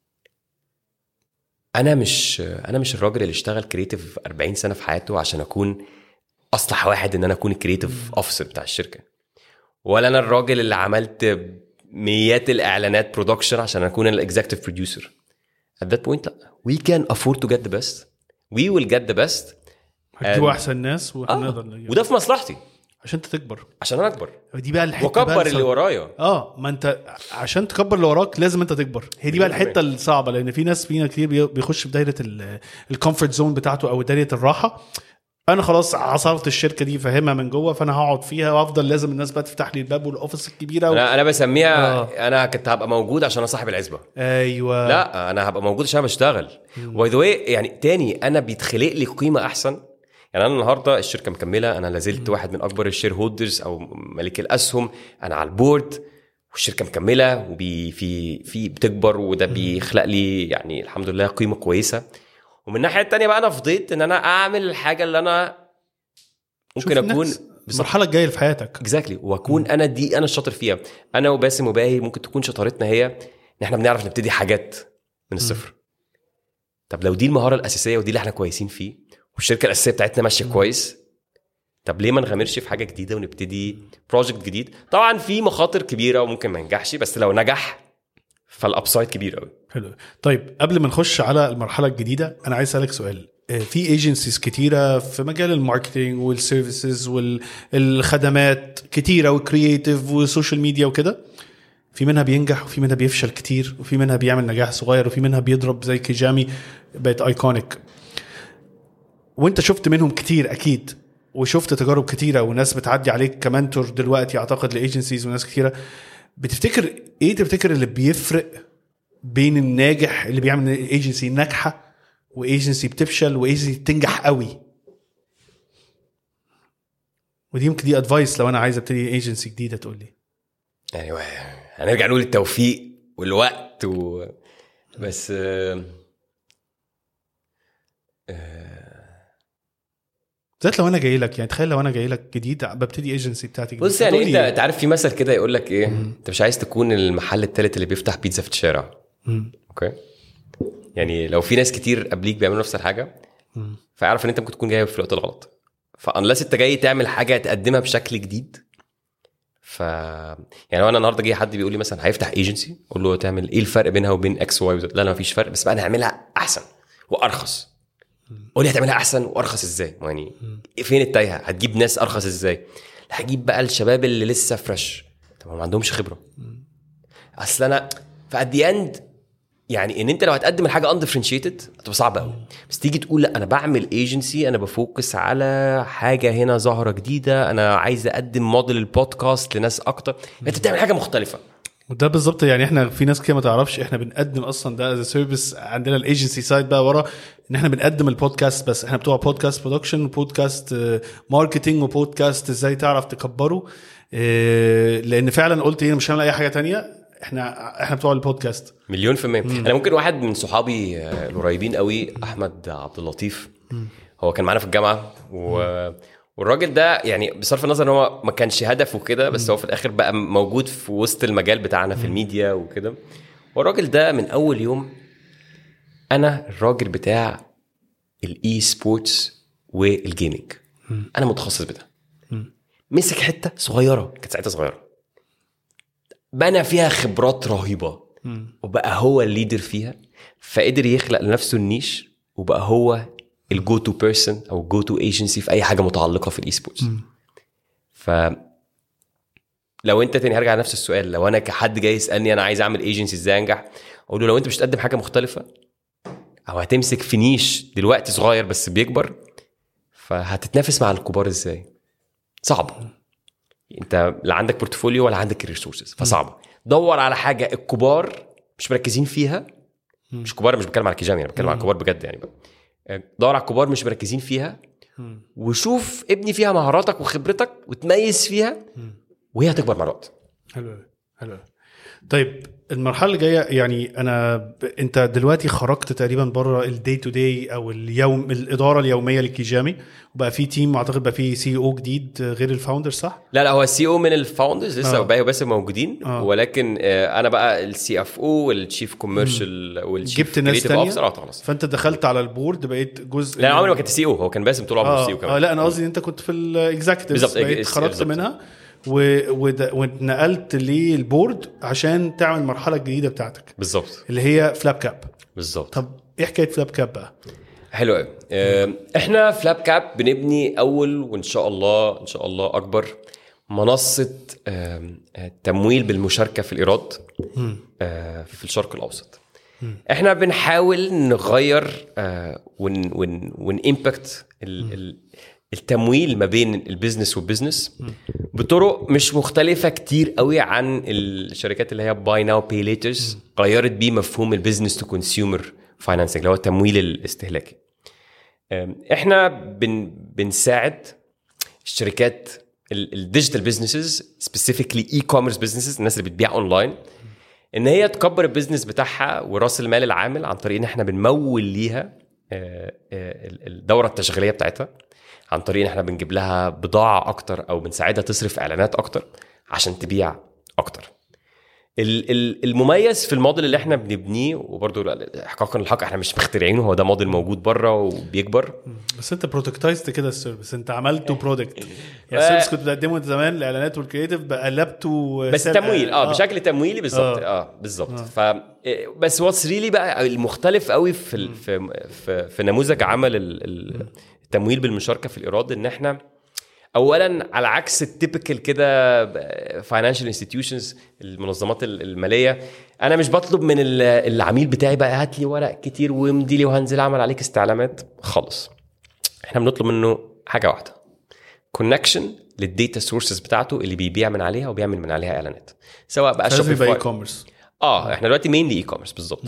A: انا مش انا مش الراجل اللي اشتغل كريتيف 40 سنه في حياته عشان اكون اصلح واحد ان انا اكون الكريتيف اوفيسر بتاع الشركه ولا انا الراجل اللي عملت مئات الاعلانات برودكشن عشان اكون الاكزكتيف بروديوسر at that point لا we can afford to get the best we will get the best
B: هتجيبوا
A: And-
B: احسن ناس واحنا
A: آه.
B: نقدر نجيب.
A: وده في مصلحتي
B: عشان انت تكبر
A: عشان انا اكبر
B: دي بقى الحته بقى
A: واكبر اللي
B: الصعبة.
A: ورايا
B: اه ما انت عشان تكبر اللي وراك لازم انت تكبر هي دي بقى
A: مليون في
B: الحته الصعبه لان في ناس فينا كتير بي- بيخش في دايره الكومفورت زون بتاعته او دايره الراحه انا خلاص عصرت الشركه دي فاهمها من جوه فانا هقعد فيها وافضل لازم الناس بقى تفتح لي الباب والاوفيس الكبيره و...
A: انا انا بسميها
B: آه.
A: انا كنت هبقى موجود عشان اصاحب العزبه
B: ايوه
A: لا انا هبقى موجود عشان أنا بشتغل باي ذا يعني تاني انا بيتخلق لي قيمه احسن يعني انا النهارده الشركه مكمله انا لازلت واحد من اكبر الشير هولدرز او مالك الاسهم انا على البورد والشركه مكمله وفي في في بتكبر وده بيخلق لي يعني الحمد لله قيمه كويسه ومن الناحيه التانيه بقى انا فضيت ان انا اعمل الحاجه اللي انا ممكن
B: شوف
A: اكون
B: الناس. المرحله الجايه اللي في حياتك
A: اكزاكتلي واكون انا دي انا الشاطر فيها انا وباسم وباهي ممكن تكون شطارتنا هي ان احنا بنعرف نبتدي حاجات من الصفر طب لو دي المهاره الاساسيه ودي اللي احنا كويسين فيه والشركه الاساسيه بتاعتنا ماشيه كويس طب ليه ما نغامرش في حاجه جديده ونبتدي بروجكت جديد طبعا في مخاطر كبيره وممكن ما ينجحش بس لو نجح فالابسايد كبير قوي
B: حلو طيب قبل ما نخش على المرحله الجديده انا عايز اسالك سؤال آه، في ايجنسيز كتيره في مجال الماركتينج والسيرفيسز والخدمات كتيره وكرييتيف وسوشيال ميديا وكده في منها بينجح وفي منها بيفشل كتير وفي منها بيعمل نجاح صغير وفي منها بيضرب زي كيجامي بقت ايكونيك وانت شفت منهم كتير اكيد وشفت تجارب كتيره وناس بتعدي عليك كمنتور دلوقتي اعتقد لايجنسيز وناس كتيره بتفتكر ايه تفتكر اللي بيفرق بين الناجح اللي بيعمل ايجنسي ناجحه وايجنسي بتفشل وايجنسي بتنجح قوي ودي يمكن دي ادفايس لو انا عايز ابتدي ايجنسي جديده تقول لي
A: يعني و- هنرجع نقول التوفيق والوقت و... بس آه،
B: بالذات لو انا جاي لك يعني تخيل لو انا جاي لك جديد ببتدي ايجنسي بتاعتي جديد
A: بص يعني
B: هتقول
A: انت
B: لي
A: انت عارف في مثل كده يقول لك ايه انت مش عايز تكون المحل التالت اللي بيفتح بيتزا في الشارع
B: مم.
A: اوكي يعني لو في ناس كتير قبليك بيعملوا نفس الحاجه
B: مم.
A: فاعرف ان انت ممكن تكون جاي في الوقت الغلط فانلس انت جاي تعمل حاجه تقدمها بشكل جديد ف يعني لو انا النهارده جاي حد بيقول لي مثلا هيفتح ايجنسي اقول له تعمل ايه الفرق بينها وبين اكس واي لا لا مفيش فرق بس بقى نعملها احسن وارخص قول لي هتعملها احسن وارخص ازاي يعني فين التايهه هتجيب ناس ارخص ازاي لا هجيب بقى الشباب اللي لسه فريش طب ما عندهمش خبره اصل انا فات ذا اند يعني ان انت لو هتقدم الحاجه اندفرنشيتد هتبقى صعبه قوي بس تيجي تقول لا انا بعمل ايجنسي انا بفوكس على حاجه هنا ظاهره جديده انا عايز اقدم موديل البودكاست لناس اكتر انت بتعمل حاجه مختلفه
B: وده بالظبط يعني احنا في ناس كده ما تعرفش احنا بنقدم اصلا ده از سيرفيس عندنا الايجنسي سايد بقى ورا ان احنا بنقدم البودكاست بس احنا بتوع بودكاست برودكشن وبودكاست ماركتنج وبودكاست ازاي تعرف تكبره اه، لان فعلا قلت ايه مش هنعمل اي حاجه تانية احنا احنا بتوع البودكاست
A: مليون في المية انا ممكن واحد من صحابي آه، القريبين قوي احمد عبد اللطيف هو كان معانا في الجامعه و... والراجل ده يعني بصرف النظر ان هو ما كانش هدفه كده بس هو في الاخر بقى موجود في وسط المجال بتاعنا في الميديا وكده والراجل ده من اول يوم انا الراجل بتاع الاي سبورتس والجيمنج انا متخصص بده مسك حته صغيره كانت ساعتها صغيره بنى فيها خبرات رهيبه وبقى هو الليدر فيها فقدر يخلق لنفسه النيش وبقى هو الجو تو بيرسون او جو تو ايجنسي في اي حاجه متعلقه في الاي سبورتس ف لو انت تاني هرجع لنفس السؤال لو انا كحد جاي يسالني انا عايز اعمل ايجنسي ازاي انجح اقول له لو انت مش تقدم حاجه مختلفه او هتمسك في نيش دلوقتي صغير بس بيكبر فهتتنافس مع الكبار ازاي صعب انت لا عندك بورتفوليو ولا عندك ريسورسز فصعب دور على حاجه الكبار مش مركزين فيها مش كبار مش بتكلم على كيجامي انا بتكلم على الكبار بجد يعني بقى. دور على الكبار مش مركزين فيها وشوف ابني فيها مهاراتك وخبرتك وتميز فيها وهي هتكبر مع الوقت
B: حلو أوي، حلو أوي. طيب المرحله اللي جايه يعني انا ب... انت دلوقتي خرجت تقريبا بره الدي تو دي او اليوم الاداره اليوميه لكيجامي وبقى في تيم اعتقد بقى في سي او جديد غير الفاوندر صح؟
A: لا لا هو السي او من الفاوندرز لسه
B: آه.
A: باقي بس موجودين
B: آه.
A: ولكن آه، انا بقى السي اف او والشيف كوميرشال والشيف
B: جبت ناس
A: creative
B: تانية؟
A: officer. اه خلاص
B: فانت دخلت على البورد بقيت جزء
A: لا
B: من-
A: عمري ما كنت سي او هو كان باسم طول عمره
B: اه,
A: سي او
B: آه
A: كمان
B: لا انا قصدي ان انت كنت في الاكزكتيف
A: بالظبط،
B: بقيت
A: إكس-
B: خرجت
A: بالظبط.
B: منها و... ود- واتنقلت للبورد عشان تعمل المرحله الجديده بتاعتك
A: بالظبط
B: اللي هي فلاب كاب
A: بالظبط
B: طب ايه حكايه فلاب كاب بقى؟
A: حلو قوي احنا فلاب كاب بنبني اول وان شاء الله ان شاء الله اكبر منصه آم، آه، تمويل بالمشاركه في الايراد آه، في الشرق الاوسط احنا بنحاول نغير آه، ون ون ونامباكت التمويل ما بين البيزنس والبيزنس بطرق مش مختلفه كتير قوي عن الشركات اللي هي باي ناو باي ليترز غيرت بيه مفهوم البيزنس تو كونسيومر فاينانسنج اللي هو التمويل الاستهلاكي أم، احنا بن بنساعد الشركات الديجيتال بزنسز سبيسيفيكلي اي كوميرس بزنسز الناس اللي بتبيع اونلاين ان هي تكبر البيزنس بتاعها وراس المال العامل عن طريق ان احنا بنمول ليها آه، آه، الدوره التشغيليه بتاعتها عن طريق ان احنا بنجيب لها بضاعه اكتر او بنساعدها تصرف اعلانات اكتر عشان تبيع اكتر ال- ال- المميز في الموديل اللي احنا بنبنيه وبرضه احقاقا الحق احنا مش مخترعينه هو ده موديل موجود بره وبيكبر
B: بس انت بروتكتايزد كده السيرفيس انت عملته برودكت يعني
A: آه.
B: السيرفيس كنت بتقدمه زمان الاعلانات والكريتيف بقى قلبته
A: بس
B: سل-
A: تمويل اه بشكل تمويلي بالظبط
B: آه.
A: اه, بالظبط ف بس واتس ريلي بقى المختلف قوي في ال- في في, في نموذج عمل ال- ال- التمويل بالمشاركه في الايراد ان احنا اولا على عكس التيبكال كده فاينانشال انستتيوشنز المنظمات ال- الماليه انا مش بطلب من ال- العميل بتاعي بقى هات لي ورق كتير وامضي لي وهنزل اعمل عليك استعلامات خالص احنا بنطلب منه حاجه واحده كونكشن للديتا سورسز بتاعته اللي بيبيع من عليها وبيعمل من عليها اعلانات سواء بقى
B: لازم يبقى اي
A: Shopify-
B: كوميرس
A: اه احنا دلوقتي مينلي اي كوميرس بالظبط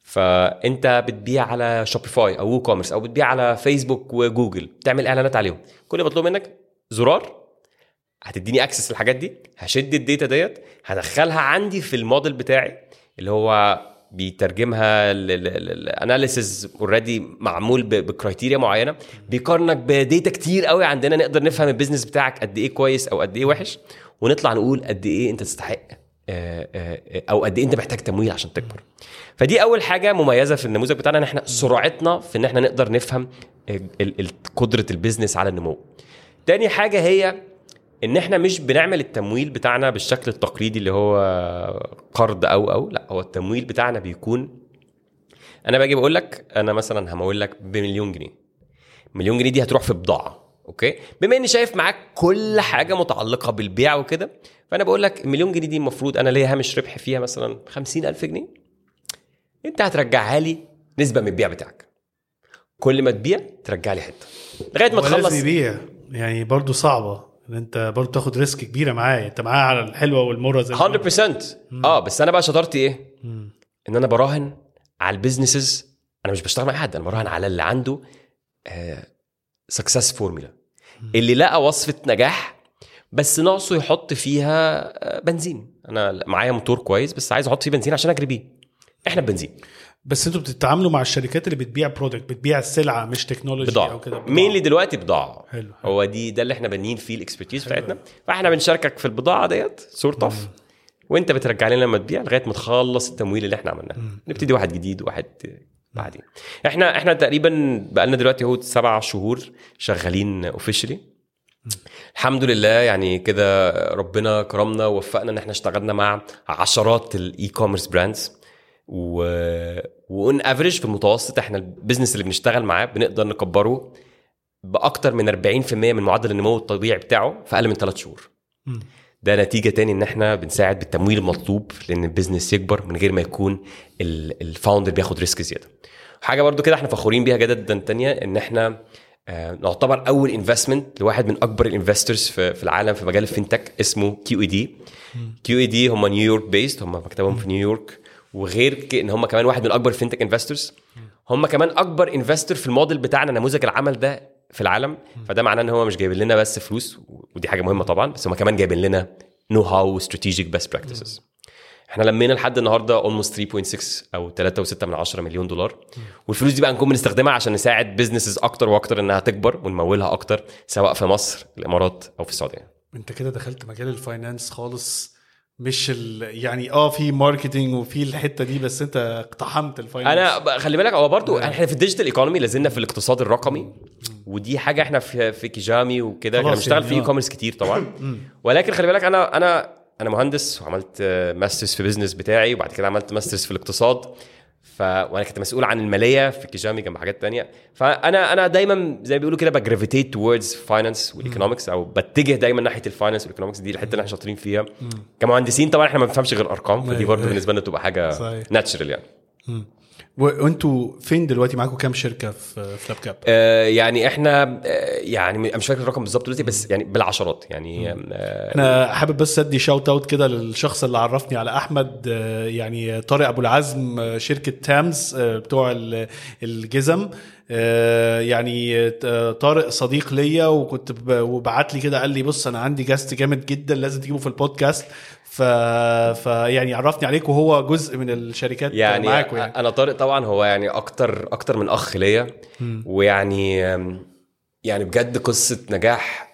A: فانت بتبيع على شوبيفاي او وو كوميرس او بتبيع على فيسبوك وجوجل تعمل اعلانات عليهم كل اللي مطلوب منك زرار هتديني اكسس للحاجات دي هشد الداتا ديت هدخلها عندي في الموديل بتاعي اللي هو بيترجمها الاناليسز اوريدي معمول ب- بكرايتيريا معينه بيقارنك بديتا كتير قوي عندنا نقدر نفهم البيزنس بتاعك قد ايه كويس او قد ايه وحش ونطلع نقول قد ايه انت تستحق آه، آه، آه، او قد ايه انت محتاج تمويل عشان تكبر فدي اول حاجه مميزه في النموذج بتاعنا ان احنا سرعتنا في ان احنا نقدر نفهم ال- ال- قدره البيزنس على النمو تاني حاجه هي ان احنا مش بنعمل التمويل بتاعنا بالشكل التقليدي اللي هو قرض او او لا هو التمويل بتاعنا بيكون انا باجي بقول لك انا مثلا همول لك بمليون جنيه مليون جنيه دي هتروح في بضاعه اوكي بما اني شايف معاك كل حاجه متعلقه بالبيع وكده فانا بقول لك المليون جنيه دي المفروض انا ليا هامش ربح فيها مثلا 50000 جنيه انت هترجعها لي نسبه من البيع بتاعك كل ما تبيع ترجع لي حته لغايه ما
B: هو لازم
A: تخلص
B: يبيع يعني برضو صعبه ان انت برضو تاخد ريسك كبيره معاه انت معاه على الحلوه والمره زي ما
A: 100% اه بس انا بقى شطارتي ايه؟ ان انا براهن على البيزنسز انا مش بشتغل مع حد انا براهن على اللي عنده سكسس فورمولا اللي لقى وصفه نجاح بس ناقصه يحط فيها آه، بنزين انا معايا موتور كويس بس عايز احط فيه بنزين عشان اجري بيه احنا بنزين
B: بس انتوا بتتعاملوا مع الشركات اللي بتبيع برودكت بتبيع السلعه مش تكنولوجي
A: بضاعه
B: او كده
A: مين دلوقتي بضاعه
B: حلو، حلو.
A: هو دي ده اللي احنا بانيين فيه الاكسبرتيز بتاعتنا فاحنا بنشاركك في البضاعه ديت سورت اوف وانت بترجع لنا لما تبيع لغايه ما تخلص التمويل اللي احنا عملناه نبتدي واحد جديد وواحد بعدين احنا احنا تقريبا بقالنا دلوقتي اهو سبع شهور شغالين اوفيشلي الحمد لله يعني كده ربنا كرمنا ووفقنا ان احنا اشتغلنا مع عشرات الاي كوميرس براندز و وان افريج في المتوسط احنا البيزنس اللي بنشتغل معاه بنقدر نكبره باكتر من 40% من معدل النمو الطبيعي بتاعه في اقل من ثلاث شهور ده نتيجه تاني ان احنا بنساعد بالتمويل المطلوب لان البيزنس يكبر من غير ما يكون الفاوندر بياخد ريسك زياده حاجه برضو كده احنا فخورين بيها جدا تانية ان احنا آه، نعتبر اول انفستمنت لواحد من اكبر الانفسترز في, في العالم في مجال الفinTech اسمه كيو اي دي كيو اي دي هم نيويورك بيست هم مكتبهم في نيويورك وغير ان هم كمان واحد من اكبر فينتك انفسترز هم كمان اكبر انفستور في الموديل بتاعنا نموذج العمل ده في العالم فده معناه ان هو مش جايبين لنا بس فلوس ودي حاجه مهمه طبعا بس هم كمان جايبين لنا نو هاو ستراتيجيك بيست براكتسز احنا لمينا لحد النهارده اولموست 3.6 او 3.6 من 10 مليون دولار والفلوس دي بقى نكون بنستخدمها عشان نساعد بزنسز اكتر واكتر انها تكبر ونمولها اكتر سواء في مصر الامارات او في السعوديه
B: انت كده دخلت مجال الفاينانس خالص مش ال... يعني اه في ماركتينج وفي الحته دي بس انت اقتحمت الفاينانس
A: انا خلي بالك هو برضه احنا في الديجيتال ايكونومي لازلنا في الاقتصاد الرقمي ودي حاجه احنا في في كيجامي وكده احنا بنشتغل
B: يعني
A: في اي
B: آه.
A: كوميرس كتير طبعا ولكن خلي بالك انا انا انا مهندس وعملت ماسترز في بزنس بتاعي وبعد كده عملت ماسترز في الاقتصاد ف وانا كنت مسؤول عن الماليه في كيجامي جنب حاجات تانية فانا انا دايما زي ما بيقولوا كده بجرافيتيت توردز فاينانس والايكونومكس او بتجه دايما ناحيه الفاينانس والايكونومكس دي الحته اللي احنا شاطرين فيها كمهندسين طبعا احنا ما بنفهمش غير ارقام فدي
B: أيوة،
A: برضه
B: أيوة.
A: بالنسبه لنا تبقى حاجه
B: صحيح.
A: ناتشرال يعني
B: و- وانتوا فين دلوقتي معاكم كام شركه في في لاب كاب؟
A: آه، يعني احنا آه، يعني م- مش فاكر الرقم بالظبط دلوقتي بس يعني بالعشرات يعني آه،
B: انا حابب بس ادي شاوت اوت كده للشخص اللي عرفني على احمد آه، يعني طارق ابو العزم آه، شركه تامز آه، بتوع ال- الجزم آه، يعني آه، طارق صديق ليا وكنت ب- وبعت لي كده قال لي بص انا عندي جاست جامد جدا لازم تجيبه في البودكاست ف... فيعني عرفني عليك وهو جزء من الشركات
A: يعني
B: معاكم يعني
A: انا طارق طبعا هو يعني اكتر اكتر من اخ ليا ويعني آم، يعني بجد قصه نجاح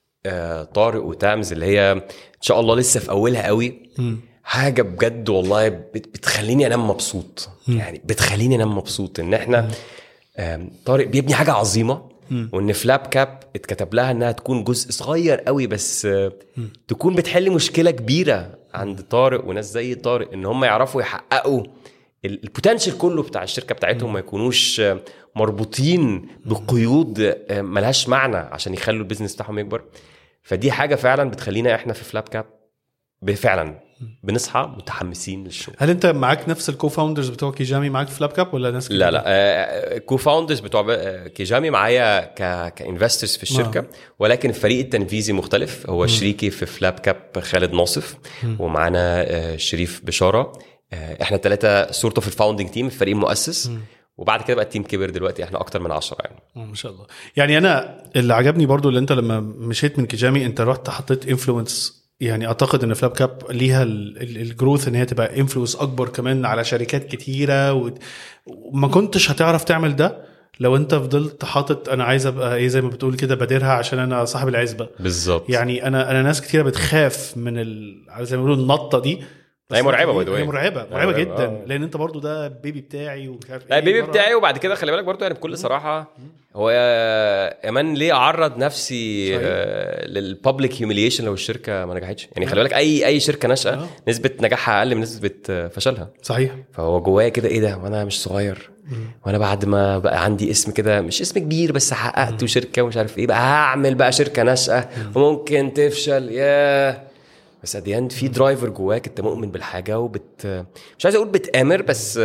A: آه، طارق وتامز اللي هي ان شاء الله لسه في اولها قوي حاجه بجد والله بت- بتخليني انام مبسوط يعني بتخليني انام مبسوط ان احنا آم، طارق بيبني حاجه عظيمه وان فلاب كاب اتكتب لها انها تكون جزء صغير قوي بس آه، تكون بتحل مشكله كبيره عند طارق وناس زي طارق ان هم يعرفوا يحققوا ال- البوتنشال كله بتاع الشركه بتاعتهم ما يكونوش آه، مربوطين بقيود آه، ملهاش معنى عشان يخلوا البيزنس بتاعهم يكبر فدي حاجه فعلا بتخلينا احنا في فلاب كاب فعلا بنصحى متحمسين للشغل
B: هل انت معاك نفس الكو فاوندرز بتوع كيجامي معاك في لاب كاب ولا ناس
A: لا لا كو فاوندرز بتوع ب- آه، كيجامي معايا ك كانفسترز في الشركه والكن الفريق التنفيذي مختلف هو شريكي في فلاب كاب خالد ناصف ومعانا آه، شريف بشاره آه، احنا ثلاثه صورته في الفاوندنج تيم الفريق المؤسس وبعد كده بقى التيم كبر دلوقتي احنا اكتر من 10 يعني
B: آه، ما شاء الله يعني انا اللي عجبني برضو اللي انت لما مشيت من كيجامي انت رحت حطيت انفلونس يعني اعتقد ان فلاب كاب ليها الجروث ان هي تبقى انفلونس اكبر كمان على شركات كتيره و- وما كنتش هتعرف تعمل ده لو انت فضلت حاطط انا عايز ابقى ايه زي ما بتقول كده بادرها عشان انا صاحب العزبه
A: بالظبط
B: يعني انا انا ناس كتيره بتخاف من ال... زي ما بيقولوا النطه دي بس
A: هي مرعبة
B: هي-
A: by the way.
B: هي مرعبه مرعبه
A: مرعبة،
B: جدا
A: آه.
B: لان انت برضو ده البيبي بتاعي ومش عارف
A: لا
B: إيه،
A: البيبي
B: مرة-
A: بتاعي وبعد كده خلي بالك برضو يعني بكل صراحه هو يا امان ليه اعرض نفسي
B: صحيح.
A: للبابليك هيوميليشن لو الشركه ما نجحتش يعني خلي بالك اي اي شركه ناشئه
B: آه.
A: نسبه نجاحها اقل من نسبه آه، فشلها
B: صحيح
A: فهو جوايا كده ايه ده وانا مش صغير وانا بعد ما بقى عندي اسم كده مش اسم كبير بس حققت شركه ومش عارف ايه بقى هعمل بقى شركه ناشئه وممكن تفشل ياه بس ات اند في درايفر جواك انت مؤمن بالحاجه وبت مش عايز اقول بتامر بس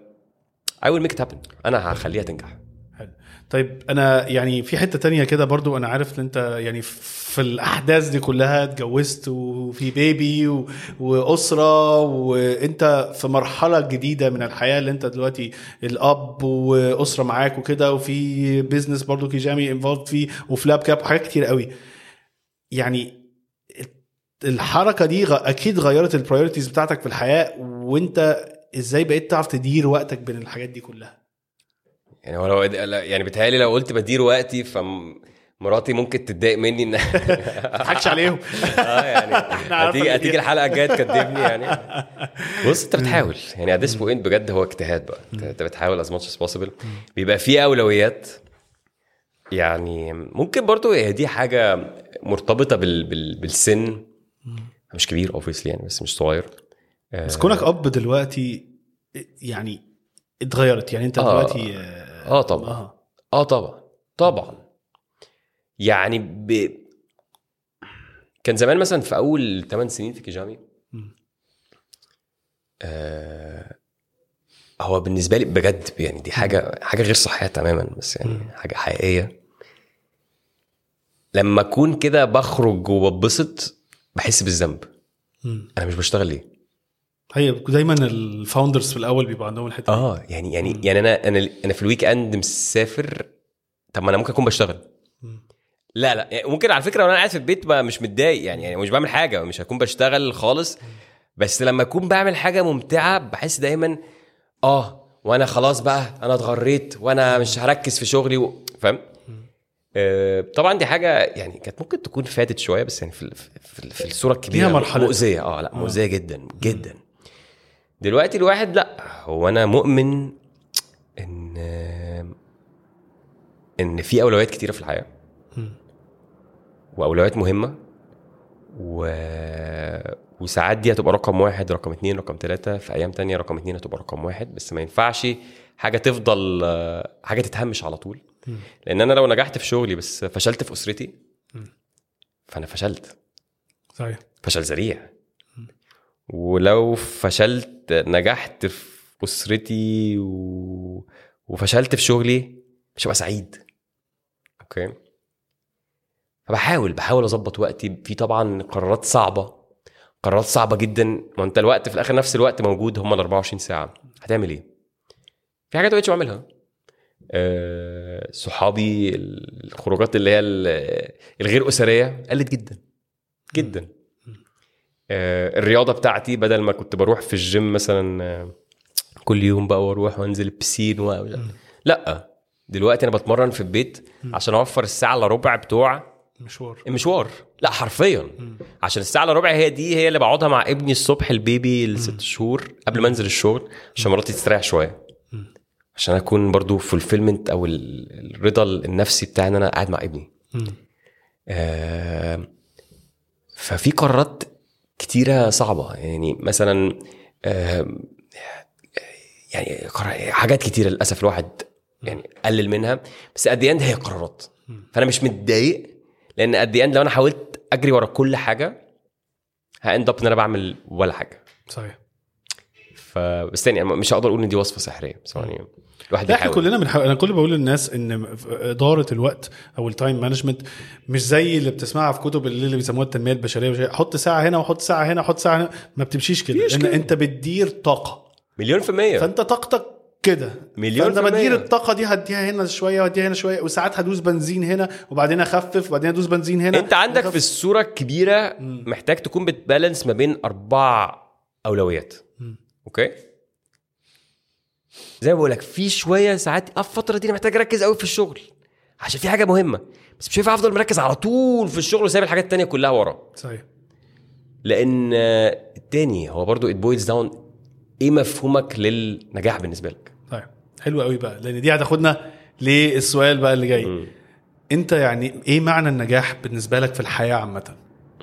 A: اي ويل ميك هابن انا هخليها تنجح
B: حلو. طيب انا يعني في حته تانية كده برضو انا عارف ان انت يعني في الاحداث دي كلها اتجوزت وفي بيبي و... واسره وانت في مرحله جديده من الحياه اللي انت دلوقتي الاب واسره معاك وكده وفي بيزنس برضو كيجامي انفولد فيه وفي لاب كاب وحاجات كتير قوي يعني الحركه دي غ- اكيد غيرت البرايورتيز بتاعتك في الحياه وانت ازاي بقيت تعرف تدير وقتك بين الحاجات دي كلها
A: يعني هو لو يعني بيتهيألي لو قلت بدير وقتي فمراتي ممكن تتضايق مني ان
B: ما تضحكش عليهم
A: اه يعني
B: عارفة
A: هتيجي
B: إن
A: هتيجي
B: دي-
A: الحلقه الجايه تكدبني يعني بص انت بتحاول يعني ات ذس بوينت بجد هو اجتهاد بقى انت- انت بتحاول از ماتش از بوسيبل بيبقى في اولويات يعني ممكن برضو هي دي حاجه مرتبطه بال بال بالسن مش كبير اوبسلي يعني بس مش صغير
B: بس كونك اب دلوقتي يعني اتغيرت يعني انت
A: آه.
B: دلوقتي آه،
A: اه طبعا
B: اه
A: اه طبعا طبعا يعني ب... كان زمان مثلا في اول 8 سنين في كيجامي
B: مم.
A: آه هو بالنسبه لي بجد يعني دي حاجه حاجه غير صحيه تماما بس يعني حاجه حقيقيه لما اكون كده بخرج وببسط بحس بالذنب
B: مم.
A: انا مش بشتغل ليه
B: هي دايما الفاوندرز في الاول بيبقى عندهم الحته دي.
A: اه يعني يعني يعني انا انا انا في الويك اند مسافر طب ما انا ممكن اكون بشتغل
B: مم.
A: لا لا يعني ممكن على فكره وانا قاعد في البيت بقى مش متضايق يعني يعني مش بعمل حاجه مش هكون بشتغل خالص بس لما اكون بعمل حاجه ممتعه بحس دايما اه وانا خلاص بقى انا اتغريت وانا مش هركز في شغلي و... فاهم آه طبعا دي حاجه يعني كانت ممكن تكون فاتت شويه بس يعني في ال- في, ال- في الصوره الكبيره
B: ليها مرحلة.
A: مؤذيه اه لا مؤذيه جدا جدا دلوقتي الواحد لا هو انا مؤمن ان ان في اولويات كتيره في الحياه
B: مم.
A: واولويات مهمه و... وساعات دي هتبقى رقم واحد رقم اتنين رقم تلاتة في ايام تانية رقم اتنين هتبقى رقم واحد بس ما ينفعش حاجه تفضل آه، حاجه تتهمش على طول
B: مم.
A: لان انا لو نجحت في شغلي بس فشلت في اسرتي
B: مم.
A: فانا فشلت
B: صحيح
A: فشل ذريع ولو فشلت نجحت في اسرتي و... وفشلت في شغلي مش هبقى سعيد اوكي فبحاول بحاول اظبط وقتي في طبعا قرارات صعبه قرارات صعبه جدا ما انت الوقت في الاخر نفس الوقت موجود هم ال 24 ساعه هتعمل ايه في حاجات ما بقتش بعملها أه صحابي الخروجات اللي هي ال- الغير اسريه قلت جدا جدا آه، الرياضه بتاعتي بدل ما كنت بروح في الجيم مثلا آه، كل يوم بقى واروح وانزل البسين و... لا دلوقتي انا بتمرن في البيت عشان اوفر الساعه الا ربع بتوع
B: مشوار
A: المشوار لا حرفيا عشان الساعه الا ربع هي دي هي اللي بقعدها مع ابني الصبح البيبي الست شهور قبل ما انزل الشغل عشان مراتي تستريح شويه عشان اكون برضو فولفيلمنت او ال- الرضا النفسي بتاعي ان انا قاعد مع ابني
B: مم.
A: آه، ففي قرارات كتيرة صعبة يعني مثلا آه، يعني قرار- حاجات كتيرة للأسف الواحد يعني قلل منها بس قد اند هي قرارات فأنا مش متضايق لأن قد اند لو أنا حاولت أجري ورا كل حاجة هاند اب إن أنا بعمل ولا حاجة
B: صحيح
A: فبس تاني أنا مش هقدر أقول إن دي وصفة سحرية بس يعني الواحد
B: لا احنا
A: بيحاول
B: كلنا بنحاول انا كل بقول للناس ان اداره الوقت او التايم مانجمنت مش زي اللي بتسمعها في كتب اللي, اللي بيسموها التنميه البشريه وشي- حط ساعه هنا وحط ساعه هنا وحط ساعه هنا ما بتمشيش كده
A: مفيش
B: لان
A: كده.
B: انت بتدير طاقه
A: مليون في المية
B: فانت طاقتك كده
A: مليون
B: فانت
A: في المية.
B: بدير الطاقه دي هديها هنا شويه وهديها هنا شويه وساعات هدوس بنزين هنا وبعدين اخفف وبعدين ادوس بنزين هنا
A: انت عندك في
B: أخفف.
A: الصوره الكبيره محتاج تكون بتبالانس ما بين اربع اولويات اوكي زي ما بقول لك في شويه ساعات اه الفتره دي انا محتاج اركز قوي في الشغل عشان في حاجه مهمه بس مش هينفع افضل مركز على طول في الشغل وسايب الحاجات التانية كلها ورا
B: صحيح
A: لان آه، التاني هو برضو ات بويلز داون ايه مفهومك للنجاح بالنسبه لك
B: طيب حلو قوي بقى لان دي هتاخدنا للسؤال بقى اللي جاي
A: مم.
B: انت يعني ايه معنى النجاح بالنسبه لك في الحياه عامه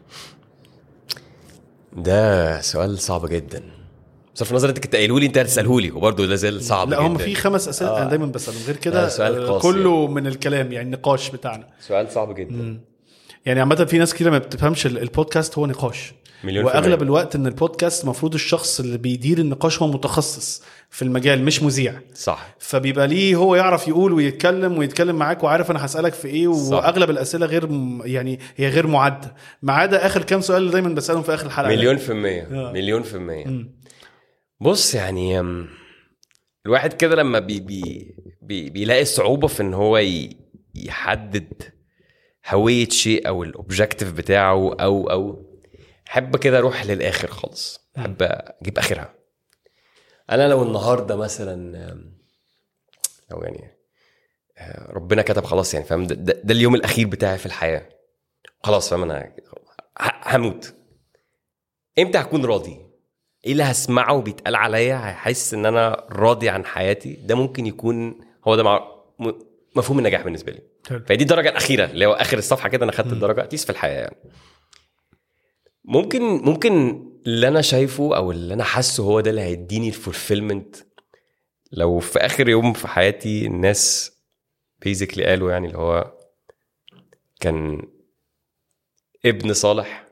A: ده سؤال صعب جدا بصرف النظر انت كنت قايله لي انت هتساله لي وبرضه لا زال صعب
B: لا هم
A: جداً.
B: في خمس اسئله
A: آه.
B: انا دايما بسالهم غير
A: لا،
B: كده
A: سؤال
B: آه،
A: قاسي
B: كله من الكلام يعني النقاش بتاعنا
A: سؤال صعب جدا
B: يعني عامه في ناس كتير ما بتفهمش ال- البودكاست هو نقاش
A: مليون في
B: واغلب
A: المية.
B: الوقت ان البودكاست المفروض الشخص اللي بيدير النقاش هو متخصص في المجال مش مذيع
A: صح
B: فبيبقى ليه هو يعرف يقول ويتكلم ويتكلم معاك وعارف انا هسالك في ايه
A: صح.
B: واغلب الاسئله غير م- يعني هي غير معده ما عدا اخر كام سؤال اللي دايما بسالهم في اخر الحلقه
A: مليون في المية
B: آه.
A: مليون في المية
B: مم.
A: بص يعني أم، الواحد كده لما بي بي بي بيلاقي صعوبة في ان هو ي- يحدد هوية شيء او الاوبجيكتيف بتاعه او او احب كده اروح للاخر خالص احب اجيب اخرها انا لو النهارده مثلا أم، لو يعني آه، ربنا كتب خلاص يعني فاهم ده, ده, ده اليوم الاخير بتاعي في الحياه خلاص فاهم انا ه- هموت امتى هكون راضي ايه اللي هسمعه بيتقال عليا هحس ان انا راضي عن حياتي ده ممكن يكون هو ده مع... م- مفهوم النجاح بالنسبه لي
B: حلو.
A: فدي الدرجه الاخيره اللي هو اخر الصفحه كده انا خدت الدرجه تيس في الحياه يعني ممكن ممكن اللي انا شايفه او اللي انا حاسه هو ده اللي هيديني الفولفيلمنت لو في اخر يوم في حياتي الناس بيزيكلي قالوا يعني اللي هو كان ابن صالح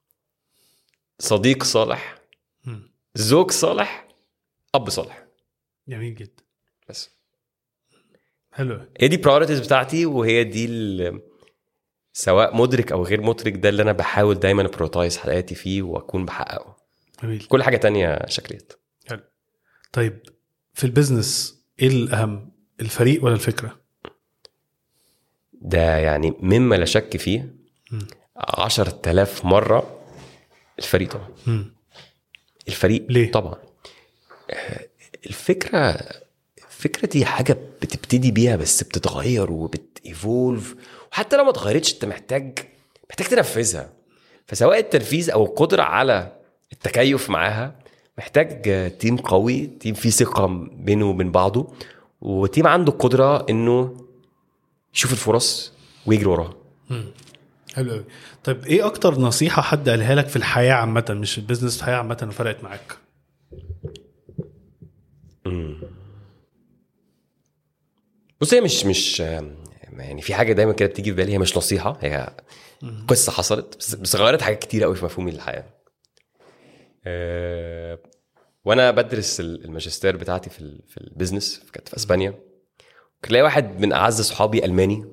A: صديق صالح
B: مم.
A: زوج صالح اب صالح
B: جميل جدا
A: بس
B: حلو
A: هي دي برايورتيز بتاعتي وهي دي ال- سواء مدرك او غير مدرك ده اللي انا بحاول دايما ابروتايز حياتي فيه واكون بحققه
B: جميل
A: كل حاجه تانية شكليات
B: حلو طيب في البيزنس ايه الاهم الفريق ولا الفكره
A: ده يعني مما لا شك فيه
B: مم.
A: عشرة آلاف مرة الفريق طبعا
B: مم.
A: الفريق
B: ليه؟
A: طبعا آه، الفكرة الفكرة دي حاجة بتبتدي بيها بس بتتغير وبتيفولف وحتى لو ما اتغيرتش انت محتاج محتاج تنفذها فسواء التنفيذ او القدرة على التكيف معاها محتاج آه، تيم قوي تيم فيه ثقة بينه وبين بعضه وتيم عنده القدرة انه يشوف الفرص ويجري وراها
B: حلو قوي طيب ايه اكتر نصيحه حد قالها لك في الحياه عامه مش البيزنس في الحياه عامه وفرقت معاك
A: بص هي مش مش يعني في حاجه دايما كده بتيجي في بالي هي مش نصيحه هي قصه حصلت بس, بس غيرت حاجات كتير قوي في مفهومي للحياه أه وانا بدرس ال- الماجستير بتاعتي في ال- في البيزنس كانت في اسبانيا كان ليا واحد من اعز صحابي الماني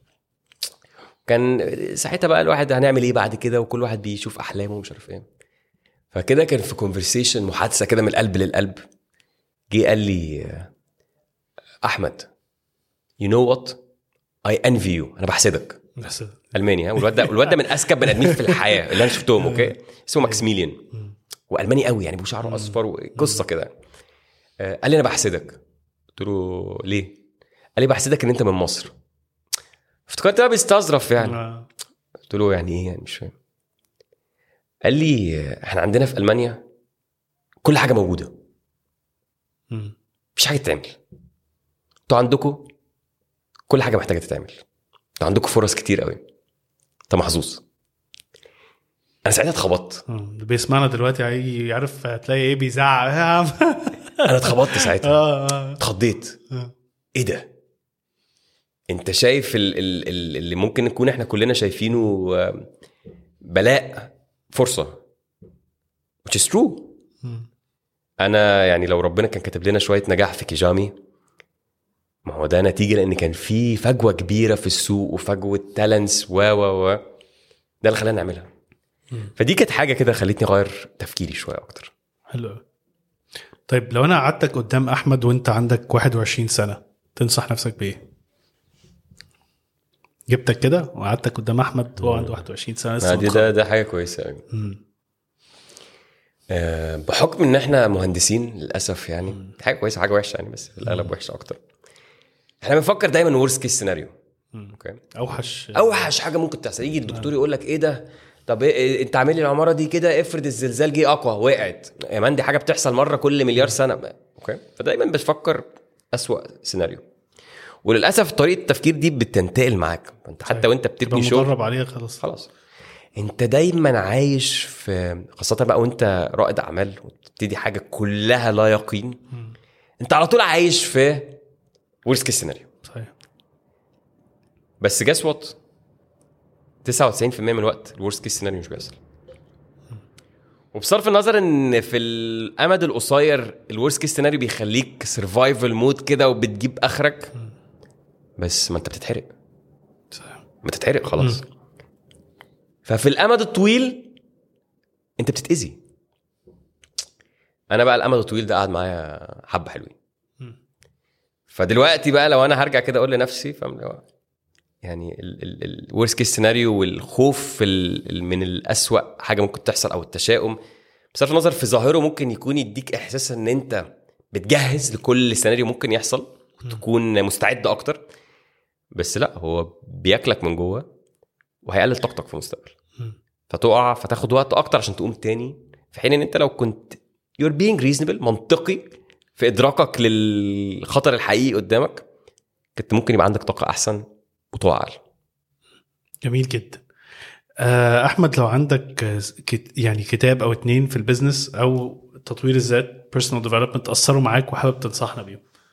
A: كان ساعتها بقى الواحد هنعمل ايه بعد كده وكل واحد بيشوف احلامه ومش عارف ايه فكده كان في كونفرسيشن محادثه كده من القلب للقلب جه قال لي آه، احمد you know what I envy you انا بحسدك
B: بس
A: الماني ها والواد ده والواد ده من اذكى بني ادمين في الحياه اللي انا شفتهم اوكي اسمه ماكسيميليان والماني قوي يعني بشعره اصفر وقصه كده آه، قال لي انا بحسدك قلت له ليه؟ قال لي بحسدك ان انت من مصر افتكرت بقى بيستظرف يعني
B: آه.
A: قلت له يعني ايه يعني مش فاهم قال لي آه، احنا عندنا في المانيا كل حاجه موجوده
B: مم.
A: مفيش حاجه تتعمل انتوا عندكم كل حاجه محتاجه تتعمل انتوا عندكم فرص كتير قوي انت محظوظ انا ساعتها اتخبطت
B: مم. اللي بيسمعنا دلوقتي هيجي يعرف هتلاقي ايه بيزعق يا عم
A: انا اتخبطت ساعتها
B: اه اه
A: اتخضيت
B: آه.
A: ايه ده انت شايف ال- ال- ال- اللي ممكن نكون احنا كلنا شايفينه آه، بلاء فرصه which is true
B: مم.
A: انا يعني لو ربنا كان كاتب لنا شويه نجاح في كيجامي ما هو ده نتيجه لان كان في فجوه كبيره في السوق وفجوه تالنتس و و و ده اللي خلاني نعملها فدي كانت حاجه كده خلتني اغير تفكيري شويه اكتر
B: حلو قوي. طيب لو انا قعدتك قدام احمد وانت عندك 21 سنه تنصح نفسك بايه؟ جبتك كده وقعدتك قدام احمد وهو عنده 21 سنه لسه
A: آه، دي
B: متخرج.
A: ده ده حاجه كويسه قوي
B: مم.
A: آه، بحكم ان احنا مهندسين للاسف يعني دي حاجه كويسه حاجه وحشه يعني بس في الاغلب وحشه اكتر احنا بنفكر دايما ورست كيس سيناريو اوكي
B: اوحش
A: اوحش حاجه ممكن تحصل يجي الدكتور يقول لك ايه ده طب إيه إيه انت عامل لي العماره دي كده افرض الزلزال جه اقوى وقعت يا مان دي حاجه بتحصل مره كل مليار سنه اوكي فدايما بتفكر اسوأ سيناريو وللاسف طريقه التفكير دي بتنتقل معاك انت حتى وانت
B: تبقى
A: بتبني شغل
B: مدرب عليها خلاص
A: خلاص انت دايما عايش في خاصه بقى وانت رائد اعمال وتبتدي حاجه كلها لا يقين انت على طول عايش في ورست كيس سيناريو
B: صحيح
A: بس جاس وات 99% من الوقت الورست كيس سيناريو مش بيحصل وبصرف النظر ان في الامد القصير الورست كيس سيناريو بيخليك سرفايفل مود كده وبتجيب اخرك بس ما انت بتتحرق
B: صحيح
A: بتتحرق خلاص ففي الامد الطويل انت بتتاذي انا بقى الامد الطويل ده قعد معايا حبه حلوين فدلوقتي بقى لو انا هرجع كده اقول لنفسي فاهم اللي هو يعني الورست كيس سيناريو والخوف ال- ال- من الأسوأ حاجه ممكن تحصل او التشاؤم بصرف النظر في ظاهره ممكن يكون يديك احساس ان انت بتجهز لكل سيناريو ممكن يحصل تكون مستعد اكتر بس لا هو بياكلك من جوه وهيقلل طاقتك في المستقبل فتقع فتاخد وقت اكتر عشان تقوم تاني في حين ان انت لو كنت you're being reasonable منطقي في ادراكك للخطر الحقيقي قدامك كنت ممكن يبقى عندك طاقه احسن وتقع اقل
B: جميل جدا آه، احمد لو عندك آه، كت- يعني كتاب او اتنين في البيزنس او تطوير الذات بيرسونال ديفلوبمنت اثروا معاك وحابب تنصحنا بيهم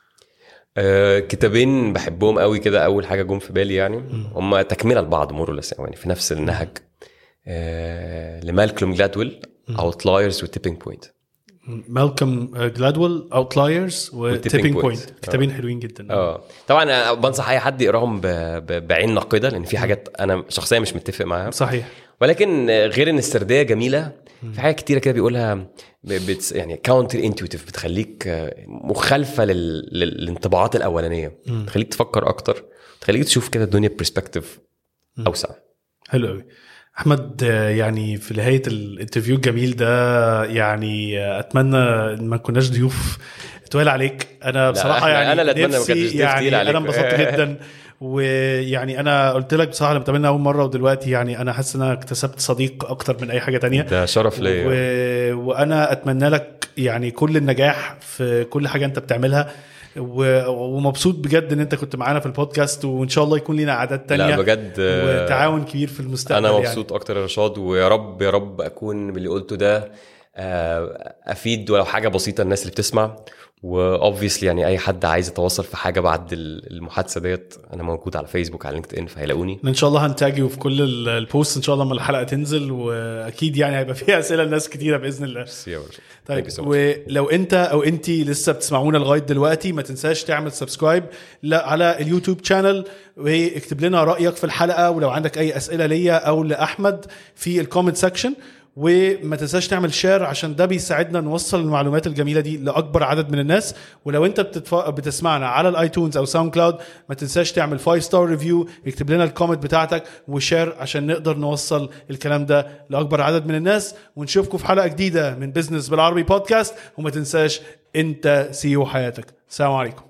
A: آه كتابين بحبهم قوي كده اول حاجه جم في بالي يعني هم تكمله لبعض مورلس يعني في نفس النهج آه لمالكولم جلادويل اوتلايرز وتيبنج بوينت
B: مالكم جلادويل اوتلايرز وتيبنج
A: Point.
B: بوينت كتابين حلوين جدا
A: اه طبعا أنا بنصح اي حد يقراهم ب- ب- بعين ناقده لان في حاجات انا شخصيا مش متفق معاها
B: صحيح
A: ولكن غير ان السرديه جميله في حاجات كتيره كده بيقولها ب- بتس يعني كاونتر انتويتيف بتخليك آه، مخالفه لل... لل- للانطباعات الاولانيه تخليك تفكر اكتر تخليك تشوف كده الدنيا برسبكتيف اوسع
B: حلو قوي احمد آه، يعني في نهايه الانترفيو الجميل ده يعني آه، اتمنى ان ما كناش ضيوف طويل عليك انا بصراحه
A: إحنا-
B: يعني
A: أنا اللي أتمنى ما
B: نفسي
A: كنتش ضيف
B: يعني
A: تقيل عليك.
B: انا انبسطت جدا ويعني انا قلت لك بصراحه لما اتقابلنا اول مره ودلوقتي يعني انا حاسس ان انا اكتسبت صديق اكتر من اي حاجه تانية
A: ده شرف
B: و...
A: ليا
B: وانا اتمنى لك يعني كل النجاح في كل حاجه انت بتعملها و... ومبسوط بجد ان انت كنت معانا في البودكاست وان شاء الله يكون لنا اعداد تانية
A: لا بجد آه،
B: وتعاون كبير في المستقبل
A: انا
B: يعني.
A: مبسوط اكتر يا رشاد ويا رب يا رب اكون باللي قلته ده آه، افيد ولو حاجه بسيطه الناس اللي بتسمع واوبفيسلي يعني اي حد عايز يتواصل في حاجه بعد ال- المحادثه ديت انا موجود على فيسبوك على لينكد ان فهيلاقوني
B: ان شاء الله هنتاجي في كل ال- البوست ان شاء الله لما الحلقه تنزل واكيد يعني هيبقى فيها اسئله لناس كتيره باذن الله
A: ميرسي يا رشاد.
B: طيب
A: Thank you so much.
B: ولو انت او انت لسه بتسمعونا لغايه دلوقتي ما تنساش تعمل سبسكرايب لا على اليوتيوب شانل واكتب لنا رايك في الحلقه ولو عندك اي اسئله ليا او لاحمد في الكومنت سيكشن وما تنساش تعمل شير عشان ده بيساعدنا نوصل المعلومات الجميله دي لاكبر عدد من الناس ولو انت بتتف... بتسمعنا على الايتونز او ساوند كلاود ما تنساش تعمل 5 ستار ريفيو اكتب لنا الكومنت بتاعتك وشير عشان نقدر نوصل الكلام ده لاكبر عدد من الناس ونشوفكم في حلقه جديده من بزنس بالعربي بودكاست وما تنساش انت سي او حياتك السلام عليكم